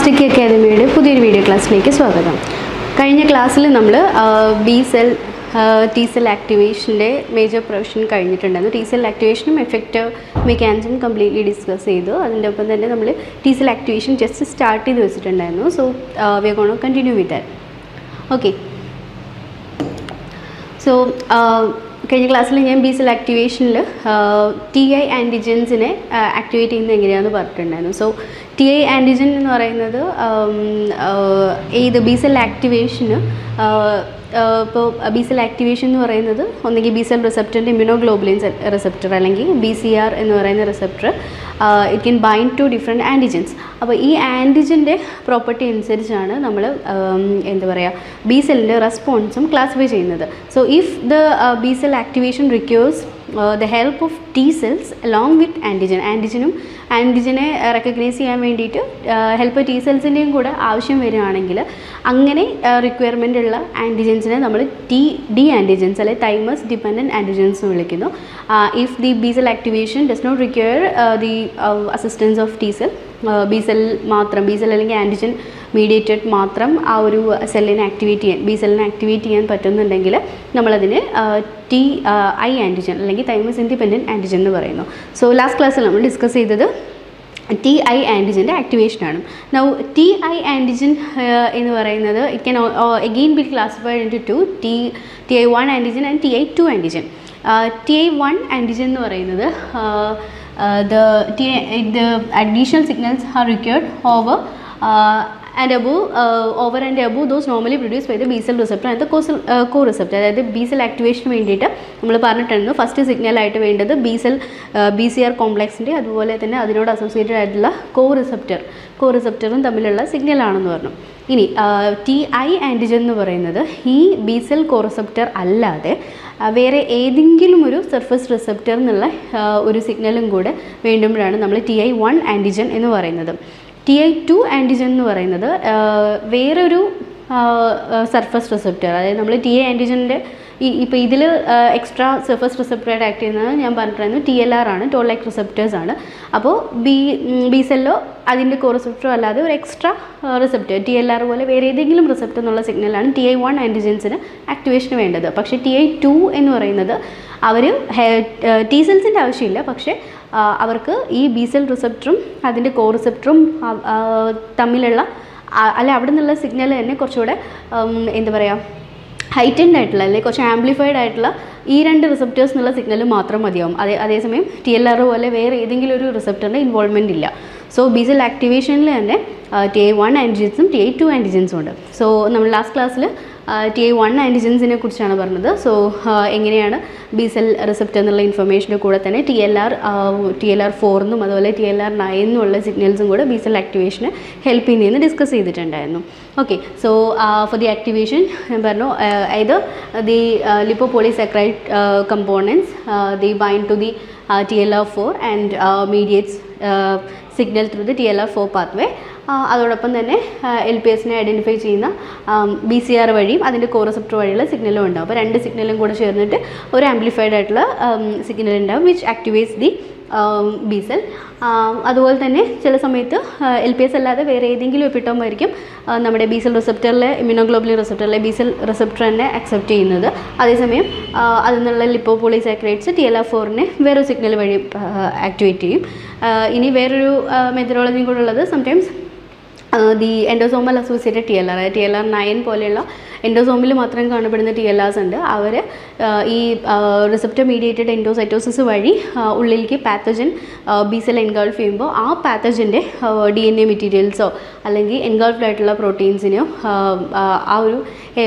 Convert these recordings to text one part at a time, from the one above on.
സിക്കി അക്കാദമിയുടെ പുതിയൊരു വീഡിയോ ക്ലാസ്സിലേക്ക് സ്വാഗതം കഴിഞ്ഞ ക്ലാസ്സിൽ നമ്മൾ ബി സെൽ ടി സെൽ ആക്ടിവേഷൻ്റെ മേജർ പ്രൊവിഷൻ കഴിഞ്ഞിട്ടുണ്ടായിരുന്നു ടി സെൽ ആക്ടിവേഷനും എഫക്റ്റ് മെക്കാനിസം കംപ്ലീറ്റ്ലി ഡിസ്കസ് ചെയ്തു അതിൻ്റെ ഒപ്പം തന്നെ നമ്മൾ T cell activation just start ചെയ്ത് വെച്ചിട്ടുണ്ടായിരുന്നു so we gone continue with that okay so കഴിഞ്ഞ ക്ലാസ്സിൽ ഞാൻ ബി സെൽ ആക്ടിവേഷനിൽ ടി ഐ ആൻറ്റിജൻസിനെ ആക്ടിവേറ്റ് ചെയ്യുന്നത് എങ്ങനെയാണെന്ന് പറഞ്ഞിട്ടുണ്ടായിരുന്നു സോ ടി ഐ ആൻറ്റിജൻ എന്ന് പറയുന്നത് ഏത് ബി സെൽ ആക്ടിവേഷന് ഇപ്പോൾ ബി സെൽ ആക്ടിവേഷൻ എന്ന് പറയുന്നത് ഒന്നുകിൽ ബി സെൽ റിസപ്റ്ററിൻ്റെ ഇമ്യൂണോഗ്ലോബുലിൻ റിസപ്റ്റർ അല്ലെങ്കിൽ ബി സി ആർ എന്ന് പറയുന്ന receptor it can bind to different antigens അപ്പോൾ ഈ ആൻറ്റിജൻ്റെ പ്രോപ്പർട്ടി അനുസരിച്ചാണ് നമ്മൾ എന്താ പറയുക ബി സെല്ലിൻ്റെ റെസ്പോൺസും ക്ലാസിഫൈ ചെയ്യുന്നത് so if the B cell activation requires the help of T cells along with antigen ആൻറ്റിജനും ആൻറ്റിജനെ റെക്കഗ്നൈസ് ചെയ്യാൻ വേണ്ടിയിട്ട് ഹെൽപ്പ് ടി സെൽസിൻ്റെയും കൂടെ ആവശ്യം വരികയാണെങ്കിൽ അങ്ങനെ റിക്വയർമെൻ്റ് ഉള്ള ആൻറ്റിജൻസിനെ നമ്മൾ ടി ഡി ആൻറ്റിജൻസ് അല്ലെങ്കിൽ തൈമസ് ഡിപ്പെൻഡൻറ്റ് ആൻറ്റിജൻസ് എന്ന് വിളിക്കുന്നു if the B cell activation does not require the assistance of T cell B cell മാത്രം ബി സെൽ അല്ലെങ്കിൽ ആൻറ്റിജൻ മീഡിയേറ്റഡ് മാത്രം ആ ഒരു സെല്ലിനെ ആക്ടിവേറ്റ് ചെയ്യാൻ ബി സെല്ലിനെ ആക്ടിവേറ്റ് ചെയ്യാൻ പറ്റുന്നുണ്ടെങ്കിൽ നമ്മളതിന് ടി ഐ ആൻറ്റിജൻ അല്ലെങ്കിൽ തൈമസ് ഇൻഡിപെൻഡൻറ്റ് ആൻറ്റിജൻ എന്ന് പറയുന്നു സോ ലാസ്റ്റ് ക്ലാസ്സിൽ നമ്മൾ ഡിസ്കസ് ചെയ്തത് ടി ഐ ആൻറ്റിജൻ്റെ ആക്ടിവേഷനാണ് നൗ ടി ഐ ആൻറ്റിജൻ എന്ന് പറയുന്നത് it can again be classified into two T T I one antigen and T I two antigen T I one antigen എന്ന് പറയുന്നത് the T, the additional signals are required over uh, and above uh, over and above those normally produced by the B cell receptor and the co receptor അതായത് B cell ആക്ടിവേഷന് വേണ്ടിയിട്ട് നമ്മൾ പറഞ്ഞിട്ടുണ്ടായിരുന്നു first സിഗ്നലായിട്ട് വേണ്ടത് B cell B C R കോംപ്ലക്സിൻ്റെ അതുപോലെ തന്നെ അതിനോട് അസോസിയേറ്റഡ് ആയിട്ടുള്ള കോ റിസപ്റ്റർ കോ റിസപ്റ്ററും തമ്മിലുള്ള സിഗ്നലാണെന്ന് പറഞ്ഞു ഇനി ടി ഐ ആൻറ്റിജൻ എന്ന് പറയുന്നത് ഈ ബി സെൽ കോ റിസപ്റ്റർ അല്ലാതെ വേറെ ഏതെങ്കിലും ഒരു സർഫസ് റിസപ്റ്റർ എന്നുള്ള ഒരു സിഗ്നലും കൂടെ വേണ്ടുമ്പോഴാണ് നമ്മൾ ടി ഐ വൺ ആൻറ്റിജൻ എന്ന് പറയുന്നത് ടി ഐ ടു ആൻറ്റിജൻ എന്ന് പറയുന്നത് വേറൊരു സർഫസ് റിസപ്റ്റർ അതായത് നമ്മൾ ടി ഐ ആൻറ്റിജൻ്റെ ഈ ഇപ്പോൾ ഇതിൽ എക്സ്ട്രാ സർഫസ് റിസപ്റ്ററായിട്ട് ആക്ട് ചെയ്യുന്നത് ഞാൻ പറഞ്ഞിട്ടുണ്ടായിരുന്നു ടി എൽ ആർ ആണ് ടോൾ ലൈക്ക് റിസപ്റ്റേഴ്സ് ആണ് അപ്പോൾ ബി ബി സെല്ലോ അതിൻ്റെ കോ റിസപ്റ്ററോ അല്ലാതെ ഒരു extra receptor T L R പോലെ വേറെ ഏതെങ്കിലും റിസപ്റ്റർ എന്നുള്ള സിഗ്നലാണ് ടി ഐ വൺ ആൻറ്റിജൻസിന് ആക്ടിവേഷന് വേണ്ടത് പക്ഷേ ടി ഐ ടു എന്ന് പറയുന്നത് അവർ ടി സെൽസിൻ്റെ ആവശ്യമില്ല പക്ഷേ അവർക്ക് ഈ ബി സെൽ റിസപ്റ്ററും അതിൻ്റെ കോ റിസപ്റ്ററും തമ്മിലുള്ള അല്ല അവിടെ നിന്നുള്ള സിഗ്നൽ തന്നെ കുറച്ചുകൂടെ എന്താ പറയുക ഹൈറ്റൻഡ് ആയിട്ടുള്ള അല്ലെങ്കിൽ കുറച്ച് ആംപ്ലിഫൈഡ് ആയിട്ടുള്ള ഈ രണ്ട് റിസപ്റ്റേഴ്സ് എന്നുള്ള സിഗ്നൽ മാത്രം മതിയാവും അതേ അതേസമയം ടി എൽ ആർ പോലെ വേറെ ഏതെങ്കിലും ഒരു റിസപ്റ്ററിൻ്റെ ഇൻവോൾവ്മെൻറ്റ് ഇല്ല സോ ബിസൽ ആക്ടിവേഷനിൽ തന്നെ ടി ഐ വൺ ആൻറ്റിജൻസും ടി ഐ ടു ആൻറ്റിജൻസും ഉണ്ട് സോ നമ്മൾ ലാസ്റ്റ് ക്ലാസ്സിൽ ടി ഐ വൺ ആൻറ്റിജൻസിനെ കുറിച്ചാണ് പറഞ്ഞത് സോ എങ്ങനെയാണ് ബി സെൽ റിസപ്റ്റർ എന്നുള്ള ഇൻഫർമേഷൻ്റെ കൂടെ തന്നെ T L R T L R ഫോറിനും അതുപോലെ ടി എൽ ആർ നയനും ഉള്ള സിഗ്നൽസും കൂടെ ബി സെൽ ആക്ടിവേഷന് ഹെൽപ്പ് ചെയ്യുന്നതെന്ന് ഡിസ്കസ് ചെയ്തിട്ടുണ്ടായിരുന്നു okay so for the activation ഞാൻ പറഞ്ഞു ഇത് the lipopolysaccharide components the bind to the T L R four and mediates signal through the T L R four pathway അതോടൊപ്പം തന്നെ എൽ പി എസിനെ identify ചെയ്യുന്ന B C R വഴിയും അതിൻ്റെ കോറസെപ്റ്റർ വഴിയുള്ള സിഗ്നലും ഉണ്ടാവും അപ്പോൾ രണ്ട് സിഗ്നലും കൂടെ ചേർന്നിട്ട് ഒരു ആംപ്ലിഫൈഡ് ആയിട്ടുള്ള സിഗ്നൽ ഉണ്ടാവും which activates the B cell അതുപോലെ തന്നെ ചില സമയത്ത് എൽ പി എസ് അല്ലാതെ വേറെ ഏതെങ്കിലും എപ്പിട്ടോം ആയിരിക്കും നമ്മുടെ ബി സെൽ റിസപ്റ്ററിലെ ഇമ്യൂണോഗ്ലോബുലിൻ റിസപ്റ്ററിലെ ബി സെൽ റിസപ്റ്റർ തന്നെ അക്സെപ്റ്റ് ചെയ്യുന്നത് അതേസമയം അതിൽ നിന്നുള്ള ലിപ്പോപോളിസാക്രൈഡ്സ് ടി എൽ ആർ ഫോറിനെ വേറൊരു സിഗ്നൽ വഴി ആക്ടിവേറ്റ് ചെയ്യും ഇനി വേറൊരു മെത്തഡോളജിയും കൂടെ ഉള്ളത് sometimes the endosomal associated T L R T L R nine പോലെയുള്ള എൻഡോസോമിൽ മാത്രം കാണപ്പെടുന്ന ടി എൽ ആർസ് ഉണ്ട് അവർ ഈ റിസപ്റ്റർ മീഡിയേറ്റഡ് എൻഡോസൈറ്റോസിസ് വഴി ഉള്ളിലേക്ക് പാത്തജൻ ബി സെൽ എൻഗൾഫ് ചെയ്യുമ്പോൾ ആ പാത്തജൻ്റെ ഡി എൻ എ മെറ്റീരിയൽസോ അല്ലെങ്കിൽ എൻഗൾഫ്ഡ് ആയിട്ടുള്ള പ്രോട്ടീൻസിനെയോ ആ ഒരു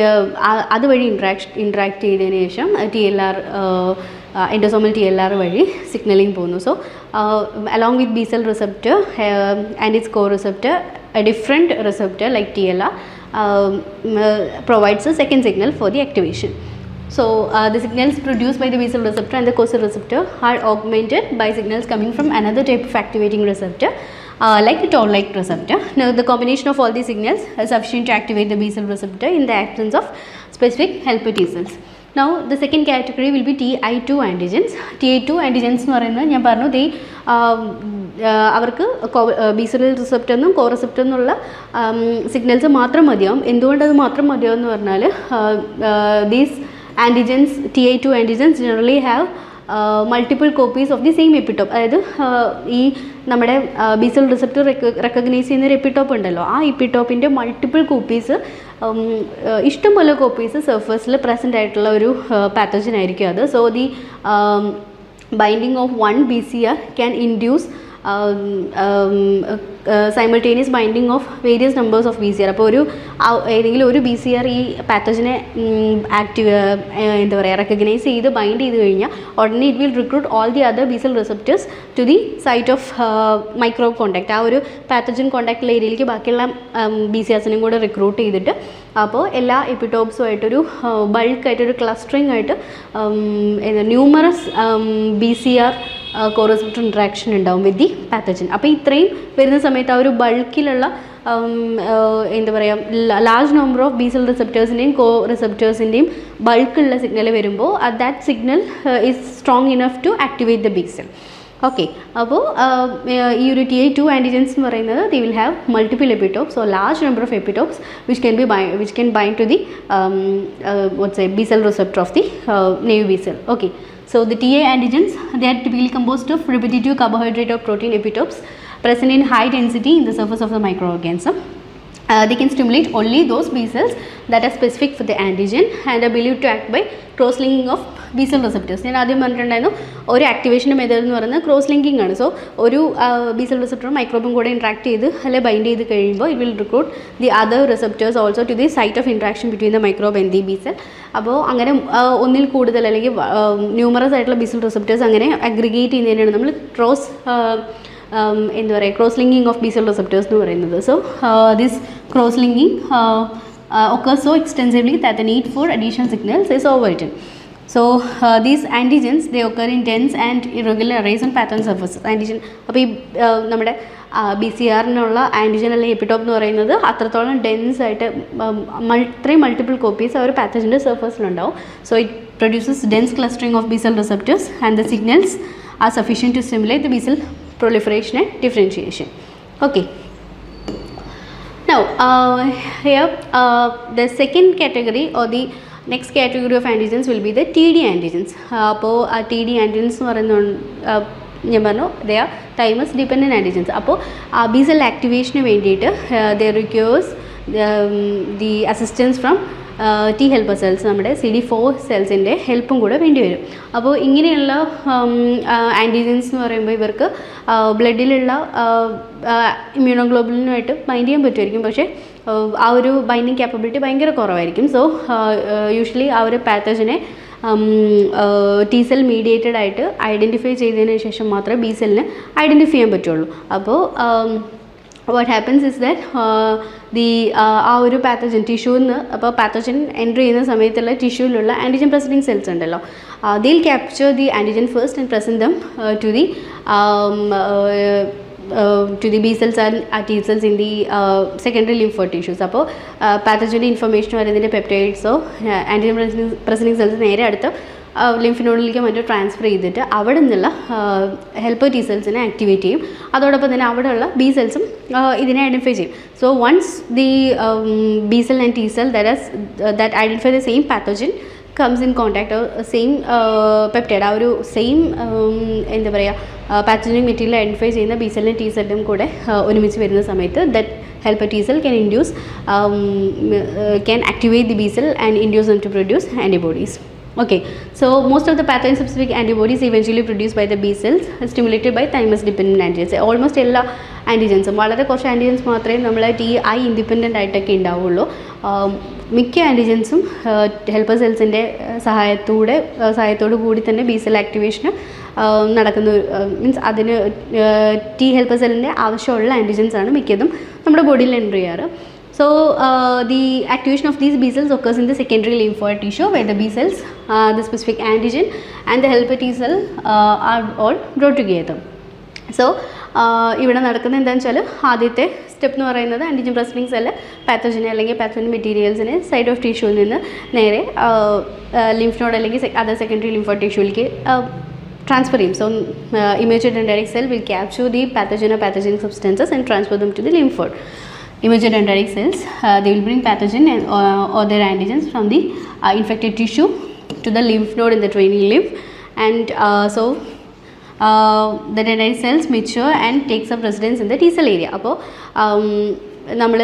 അതുവഴി ഇൻട്രാക്ട് ഇൻട്രാക്ട് ചെയ്തതിന് ശേഷം T L R endosomal T L R വഴി സിഗ്നലിംഗ് പോകുന്നു so along with B cell receptor and its co receptor a different receptor like TLR um, uh, provides a second signal for the activation. So uh, the signals produced by the basal receptor and the cosal receptor are augmented by signals coming from another type of activating receptor uh, like the toll-like receptor. Now the combination of all these signals is sufficient to activate the basal receptor in the absence of specific helper T cells. Now the second category will be T I two antigens T I two antigens എന്ന് പറയുന്നത് ഞാൻ പറഞ്ഞു ദേ അവർക്ക് ബീസറൽ റിസപ്റ്റ് എന്നും കോ റിസപ്റ്റ് എന്നുള്ള signals മാത്രം മതിയാവും എന്തുകൊണ്ടത് മാത്രം മതിയാവും എന്ന് പറഞ്ഞാൽ these antigens T I two antigens generally have multiple copies of the same epitope അതായത് ഈ നമ്മുടെ ബീസൽ റിസപ്റ്റർ റെക്കഗ്നൈസ് ചെയ്യുന്ന ഒരു എപ്പിട്ടോപ്പ് ഉണ്ടല്ലോ ആ എപ്പിട്ടോപ്പിൻ്റെ മൾട്ടിപ്പിൾ കോപ്പീസ് ഇഷ്ടംപോലെ കോപ്പീസ് സർഫേസിൽ പ്രസൻ്റ് ആയിട്ടുള്ള ഒരു പാത്തജൻ ആയിരിക്കും അത് so the binding of one B C R can induce simultaneous binding of various numbers of B C R അപ്പോൾ ഒരു ഏതെങ്കിലും ഒരു ബി സി ആർ ഈ പാത്തജനെ ആക്റ്റീവ് എന്താ പറയുക റെക്കഗ്നൈസ് ചെയ്ത് ബൈൻഡ് ചെയ്ത് കഴിഞ്ഞാൽ ഉടനെ it will recruit all the other B cell receptors to the site of microbe contact ആ ഒരു പാത്തജൻ കോണ്ടാക്ട് ഏരിയയിലേക്ക് ബാക്കിയുള്ള ബി സി ആർസിനെയും കൂടെ റിക്രൂട്ട് ചെയ്തിട്ട് അപ്പോൾ എല്ലാ എപ്പിറ്റോപ്സുമായിട്ടൊരു ബൾക്കായിട്ടൊരു ക്ലസ്റ്ററിങ് ആയിട്ട് numerous B C R coreceptor interaction ഉണ്ടാവും വിത്ത് ദി പാത്തജൻ അപ്പോൾ ഇത്രയും വരുന്ന സമയത്ത് ആ ഒരു ബൾക്കിലുള്ള എന്താ പറയുക ലാർജ് നമ്പർ ഓഫ് ബീസൽ റിസപ്റ്റേഴ്സിൻ്റെയും കോ റിസപ്റ്റേഴ്സിൻ്റെയും ബൾക്കുള്ള സിഗ്നൽ വരുമ്പോൾ that signal is strong enough to activate the B cell okay അപ്പോൾ ഈ ഒരു ടി ഐ ടു ആൻറ്റിജൻസ് എന്ന് പറയുന്നത് the will have multiple epitopes so large number of epitopes which can be by which can bind to the what's a B cell receptor of the naive B cell okay So the TA antigens, they are typically composed of repetitive carbohydrate or protein epitopes present in high density in the surface of the microorganism. Uh, they can stimulate only those B cells that are specific for the antigen and are believed to act by cross-linking of B cell receptors. ഞാൻ ആദ്യം പറഞ്ഞിട്ടുണ്ടായിരുന്നു ഒരു activation method എന്ന് പറയുന്നത് cross linking ആണ് so ഒരു B cell റിസപ്റ്ററും മൈക്രോബും കൂടെ ഇൻട്രാക്ട് ചെയ്ത് അല്ലെങ്കിൽ ബൈൻഡ് ചെയ്ത് കഴിയുമ്പോൾ it will recruit the other receptors also to the site of interaction between the microbe and the B cell അപ്പോൾ അങ്ങനെ ഒന്നിൽ കൂടുതൽ അല്ലെങ്കിൽ ന്യൂമറസ് ആയിട്ടുള്ള ബി സെൽ റിസപ്റ്റേഴ്സ് അങ്ങനെ അഗ്രിഗേറ്റ് ചെയ്യുന്നതിനാണ് നമ്മൾ ക്രോസ് എന്താ പറയുക cross linking of B cell receptors എന്ന് പറയുന്നത് so this cross linking occurs so extensively that the need for additional signals is overwritten. So uh, these antigens they occur in dense and irregular arrays on pattern surfaces. Antigen അപ്പോൾ ഈ നമ്മുടെ B C ആറിനുള്ള antigen അല്ലെങ്കിൽ എപ്പിടോപ്പ് എന്ന് പറയുന്നത് അത്രത്തോളം dense ആയിട്ട് ഇത്രയും multiple copies ആ ഒരു പാത്തജിൻ്റെ സർഫസിലുണ്ടാവും so it produces dense clustering of B cell receptors and the signals are sufficient to stimulate the B cell proliferation and differentiation. Okay. Now, uh, here uh, the second category or the next category of antigens will be the TD antigens. അപ്പോൾ ആ T D antigens എന്ന് പറയുന്ന ഞാൻ പറഞ്ഞു they are thymus dependent antigens അപ്പോൾ ആ B cell ആക്ടിവേഷന് വേണ്ടിയിട്ട് the requires the assistance from T helper cells നമ്മുടെ സി ഡി ഫോർ സെൽസിൻ്റെ ഹെൽപ്പും കൂടെ വേണ്ടി വരും അപ്പോൾ ഇങ്ങനെയുള്ള ആൻറ്റിജൻസ് എന്ന് പറയുമ്പോൾ ഇവർക്ക് ബ്ലഡിലുള്ള ഇമ്മ്യൂണോഗ്ലോബുലിനുമായിട്ട് ബൈൻഡ് ചെയ്യാൻ പറ്റുമായിരിക്കും പക്ഷേ ആ ഒരു ബൈൻഡിങ് ക്യാപ്പബിലിറ്റി ഭയങ്കര കുറവായിരിക്കും സോ യൂഷ്വലി ആ ഒരു പാത്തജനെ ടി സെൽ മീഡിയേറ്റഡ് ആയിട്ട് ഐഡൻറ്റിഫൈ ചെയ്തതിന് ശേഷം മാത്രമേ ബി സെല്ലിന് ഐഡൻറ്റിഫൈ ചെയ്യാൻ പറ്റുള്ളൂ അപ്പോൾ what happens is that the ആ ഒരു പാത്തജൻ ടിഷ്യൂന്ന് അപ്പോൾ പാത്തജൻ എൻട്രി ചെയ്യുന്ന സമയത്തുള്ള ടിഷ്യൂവിലുള്ള ആൻറ്റിജൻ പ്രസൻറ്റിങ് സെൽസ് ഉണ്ടല്ലോ they'll capture the antigen first and present them to the to the B cells and T cells in the secondary lymphoid tissues അപ്പോൾ പാത്തജൻ്റെ information വരുന്നതിൻ്റെ പെപ്റ്റൈഡ്സോ antigen presenting cells നേരെ അടുത്ത് ലിംഫിനോഡിലേക്ക് മറ്റോ transfer ചെയ്തിട്ട് അവിടെ നിന്നുള്ള ഹെൽപ്പർ ടി സെൽസിനെ ആക്ടിവേറ്റ് ചെയ്യും അതോടൊപ്പം തന്നെ അവിടെയുള്ള ബി സെൽസും ഇതിനെ ഐഡൻറ്റിഫൈ ചെയ്യും so once the B cell and T cell that as that identify the same pathogen comes in contact same peptide ആ ഒരു സെയിം എന്താ പറയുക പാത്തജനിക് മെറ്റീരിയൽ ഐഡൻറ്റിഫൈ ചെയ്യുന്ന ബി സെല്ലും ടി സെല്ലും കൂടെ ഒരുമിച്ച് വരുന്ന സമയത്ത് that helper T cell can induce um, uh, can activate the B cell and induce them to produce antibodies. Okay, so most of the pathogen specific antibodies eventually produced by the B cells are stimulated by thymus dependent antigens. Almost എല്ലാ ആൻറ്റിജൻസും വളരെ കുറച്ച് antigens മാത്രമേ നമ്മൾ T I independent ആയിട്ടൊക്കെ ഉണ്ടാവുള്ളൂ മിക്ക ആൻറ്റിജൻസും helper സെൽസിൻ്റെ സഹായത്തോടെ സഹായത്തോടു കൂടി തന്നെ ബി സെൽ ആക്ടിവേഷന് നടക്കുന്ന മീൻസ് അതിന് ടി ഹെൽപ്പർ സെല്ലിൻ്റെ ആവശ്യമുള്ള ആൻറ്റിജൻസ് ആണ് മിക്കതും നമ്മുടെ ബോഡിയിൽ എൻ്റർ ചെയ്യാറ് So uh, the activation of these B cells occurs in the secondary lymphoid tissue where the B cells, uh, the specific antigen and the helper T cell uh, are all brought together. So ഇവിടെ നടക്കുന്നത് എന്താണെന്ന് വെച്ചാൽ ആദ്യത്തെ step എന്ന് പറയുന്നത് antigen presenting cell പാത്തോജനെ അല്ലെങ്കിൽ pathogen മെറ്റീരിയൽസിനെ സൈഡ് ഓഫ് ടിഷ്യൂവിൽ നിന്ന് നേരെ ലിംഫ് നോഡ് അല്ലെങ്കിൽ അതർ സെക്കൻഡറി ലിംഫോ ടിഷ്യൂവിലേക്ക് transfer him. So, uh, immature dendritic cell will capture the pathogen or pathogenic substances and transfer them to the lymph node. Immature dendritic cells, uh, they will bring pathogen and, uh, or their antigens from the uh, infected tissue to the lymph node in the draining lymph. And uh, so, uh, the dendritic cells mature and takes up residence in the T cell area. അപ്പോൾ നമ്മൾ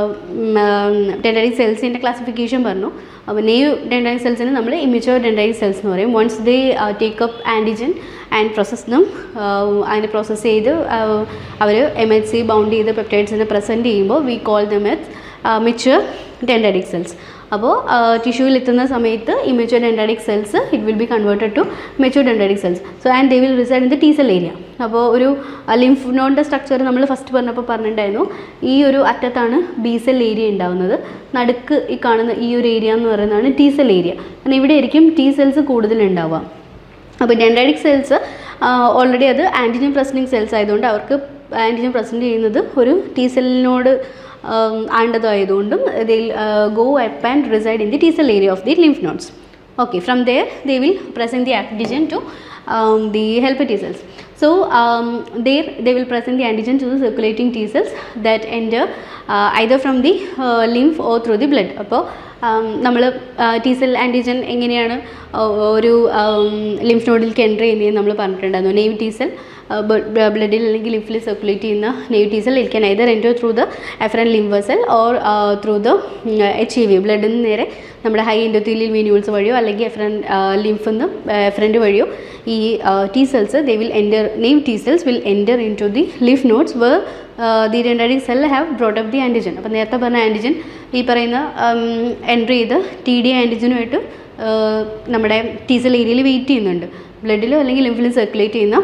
ഡെൻഡറിക് സെൽസിൻ്റെ classification പറഞ്ഞു അപ്പോൾ knave ഡെൻഡറിക് സെൽസിന് നമ്മൾ ഇമിച്ചോർ ഡെൻഡറിക് cells എന്ന് പറയും once they take up antigen and process them അതിനെ process ചെയ്ത് അവർ എം എച്ച് സി ബൗണ്ട് ചെയ്ത് പെപ്റ്റൈഡ്സിനെ പ്രസൻറ്റ് ചെയ്യുമ്പോൾ we call them immature dendritic cells അപ്പോൾ ടിഷ്യൂവിൽ എത്തുന്ന സമയത്ത് ഈ mature dendritic cells it will be converted to mature dendritic cells so and they will reside in the T cell area അപ്പോൾ ഒരു ലിംഫ് നോഡിൻ്റെ സ്ട്രക്ചർ നമ്മൾ ഫസ്റ്റ് പറഞ്ഞപ്പോൾ പറഞ്ഞിട്ടുണ്ടായിരുന്നു ഈ ഒരു അറ്റത്താണ് ബി സെൽ ഏരിയ ഉണ്ടാവുന്നത് നടുക്ക് ഈ കാണുന്ന ഈ ഒരു ഏരിയ എന്ന് പറയുന്നതാണ് ടി സെൽ ഏരിയ കാരണം ഇവിടെ ആയിരിക്കും ടി സെൽസ് കൂടുതലുണ്ടാവുക അപ്പോൾ ഡെൻഡറിക് സെൽസ് ഓൾറെഡി അത് ആൻറ്റിജൻ പ്രസൻറ്റിങ് സെൽസ് ആയതുകൊണ്ട് അവർക്ക് ആൻറ്റിജൻ പ്രസൻറ്റ് ചെയ്യുന്നത് ഒരു ടി സെല്ലിനോട് ആണ്ടതായതുകൊണ്ടും they go up and reside in the T cell area of the lymph nodes okay from there they will present the antigen to um, the helper T cells so um, there they will present the antigen to the circulating T cells that enter uh, either from the uh, lymph or through the blood അപ്പോൾ നമ്മൾ T cell antigen എങ്ങനെയാണ് ഒരു lymph നോഡിലേക്ക് enter ചെയ്യുന്നത് നമ്മൾ പറഞ്ഞിട്ടുണ്ടായിരുന്നു knave T cell ബ്ലഡിൽ അല്ലെങ്കിൽ ലിംഫിൽ സർക്കുലേറ്റ് ചെയ്യുന്ന naive T cell it can either enter through the afferent lymph vessel or through the H E V ബ്ലഡിൽ നിന്ന് നേരെ നമ്മുടെ ഹൈ എൻഡോത്തീലിയൽ മീന്യൂൾസ് വഴിയോ അല്ലെങ്കിൽ എഫറൻ ലിംഫിൽ നിന്ന് എഫറൻ്റ് വഴിയോ ഈ T cells they will enter naive T cells will enter into the lymph nodes where the dendritic cell have brought up the antigen അപ്പോൾ നേരത്തെ പറഞ്ഞ ആൻറ്റിജൻ ഈ പറയുന്ന എൻട്രി ചെയ്ത് ടി ഡി ആൻറ്റിജനുമായിട്ട് നമ്മുടെ ടി സെൽ ഏരിയയിൽ വെയിറ്റ് ചെയ്യുന്നുണ്ട് ബ്ലഡിലോ അല്ലെങ്കിൽ ലിംഫിലും സർക്കുലേറ്റ് ചെയ്യുന്ന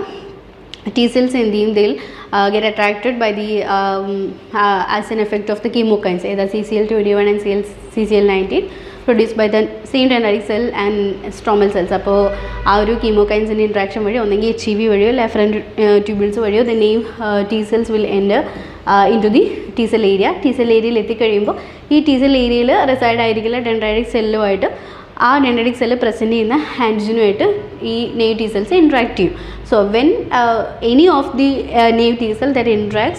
T cells എന്ത് ചെയ്യും they will uh, get attracted by the um, uh, as an effect of the chemokines either CCL21 and CL, CCL19 produced by the same dendritic cell and stromal cells അപ്പോൾ ആ ഒരു കീമോകൈൻസിൻ്റെ interaction വഴി ഒന്നെങ്കിൽ H E V വഴിയോ afferent tubules വഴിയോ the naive T cells will enter into the T cell area T cell ഏരിയയിൽ എത്തിക്കഴിയുമ്പോൾ ഈ ടി സെൽ ഏരിയയിൽ റിസൈഡ് ആയിരിക്കുന്ന ഡെൻഡ്രൈറ്റിക് സെല്ലുമായിട്ട് ആ ഡെൻഡറിക് സെല്ല് പ്രസൻറ്റ് ചെയ്യുന്ന ആൻറ്റിജനുമായിട്ട് ഈ നെയ്വ് ടി സെൽസ് ഇൻട്രാക്ട് ചെയ്യും so when any of the naive T cell that interacts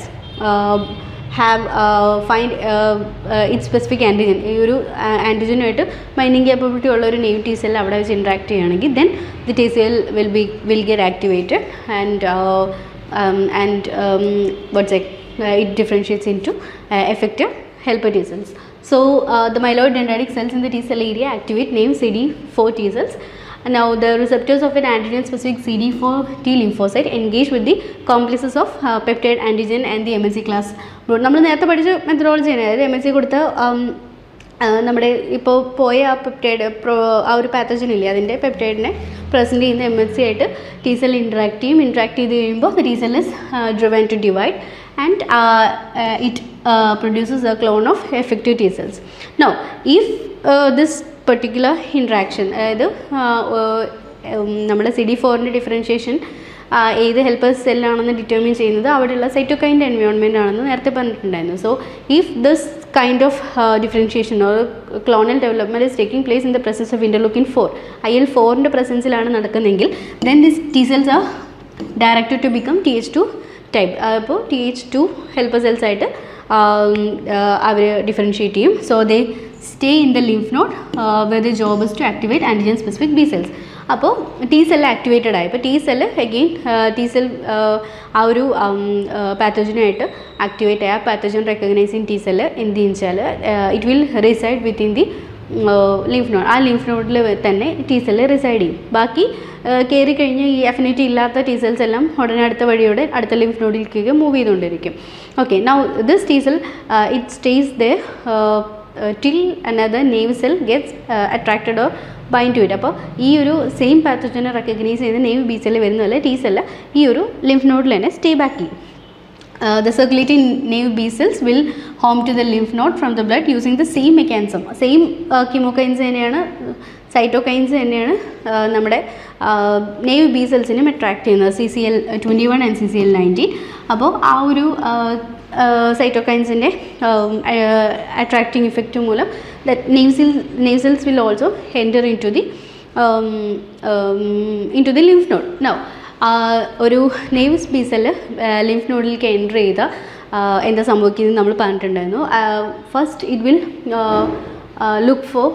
have find it specific antigen ഈ ഒരു ആൻറ്റിജനുമായിട്ട് ബൈൻഡിങ് കേപ്പബിലിറ്റി ഉള്ള ഒരു നെയ്വ് ടി സെൽ അവിടെ വെച്ച് ഇൻട്രാക്ട് ചെയ്യുകയാണെങ്കിൽ then the T cell will be will get activated and and what's it differentiates into effective helper T cells. So uh, the myeloid dendritic cells in the T cell area activate named CD4 T cells. And now the receptors of an antigen specific CD4 T lymphocyte engage with the complexes of uh, peptide antigen and the MSC class. നമ്മൾ നേരത്തെ പഠിച്ച മെത്തഡോളജിയാണ് അതായത് M S C കൊടുത്ത നമ്മുടെ ഇപ്പോൾ പോയ ആ peptide pro ആ ഒരു പാത്തജൻ ഇല്ലേ അതിൻ്റെ പെപ്റ്റൈഡിനെ പ്രസൻറ്റ് ചെയ്യുന്ന എം എസ് സി ആയിട്ട് ടി സെൽ ഇൻട്രാക്ട് ചെയ്യും ഇൻട്രാക്ട് ചെയ്ത് കഴിയുമ്പോൾ T cell is driven to divide and uh, uh, it uh, produces a clone of effective T cells. Now, if uh, this particular interaction അതായത് നമ്മുടെ C D ഫോറിൻ്റെ differentiation ഏത് helpers സെല്ലാണെന്ന് determine ചെയ്യുന്നത് അവിടെയുള്ള സൈറ്റോകൈൻ്റെ എൻവയോൺമെൻറ്റ് ആണെന്ന് നേരത്തെ പറഞ്ഞിട്ടുണ്ടായിരുന്നു so if this kind of differentiation or clonal development is taking place in the presence of interleukin four I L ഫോറിൻ്റെ പ്രസൻസിലാണ് നടക്കുന്നതെങ്കിൽ then this T cells are directed to become T H two type അപ്പോൾ T H two helper cells ആയിട്ട് അവർ differentiate ചെയ്യും so they stay in the lymph not where the job is to activate antigen specific B cells അപ്പോൾ T cell activated ആയി അപ്പോൾ T cell again T cell ആ ഒരു പാത്തോജനായിട്ട് activate ആയ പാത്തോജൻ റെക്കഗ്നൈസിങ് ടി സെല്ല് എന്ത് വെച്ചാൽ it will reside within the lymph node ആ ലിംഫ് നോഡിൽ തന്നെ ടി സെല്ല് റിസൈഡ് ചെയ്യും ബാക്കി കയറി കഴിഞ്ഞ് ഈ അഫിനിറ്റി ഇല്ലാത്ത ടി സെൽസ് എല്ലാം ഉടനെ അടുത്ത വഴിയോടെ അടുത്ത ലിംഫ് നോഡിലേക്ക് മൂവ് ചെയ്തുകൊണ്ടിരിക്കും okay now this T cell it stays the till another naive cell gets attracted or bind to it അപ്പോൾ ഈ ഒരു സെയിം പാത്തോജനെ റെക്കഗ്നൈസ് ചെയ്ത് നെയ്വ് ബി സെല്ല് വരുന്നതല്ല ടി സെല്ല് ഈ ഒരു ലിംഫ് നോഡിൽ തന്നെ സ്റ്റേ ബാക്ക് ചെയ്യും Uh, the circulating naive B cells will home to the lymph node from the blood using the same mechanism. Same chemokines തന്നെയാണ് cytokines തന്നെയാണ് നമ്മുടെ നെയ്വ് ബി സെൽസിനും അട്രാക്ട് ചെയ്യുന്നത് C C L twenty one and C C L nineteen അപ്പോൾ ആ ഒരു സൈറ്റോകൈൻസിൻ്റെ attracting effect മൂലം that naive cell naive cells will also enter into the into the lymph node now ഒരു നെയ്വ്സ് ബീസൽ ലിംഫ് നോഡിലേക്ക് enter ചെയ്ത എന്താ സംഭവിക്കുന്നത് നമ്മൾ പറഞ്ഞിട്ടുണ്ടായിരുന്നു first it will look for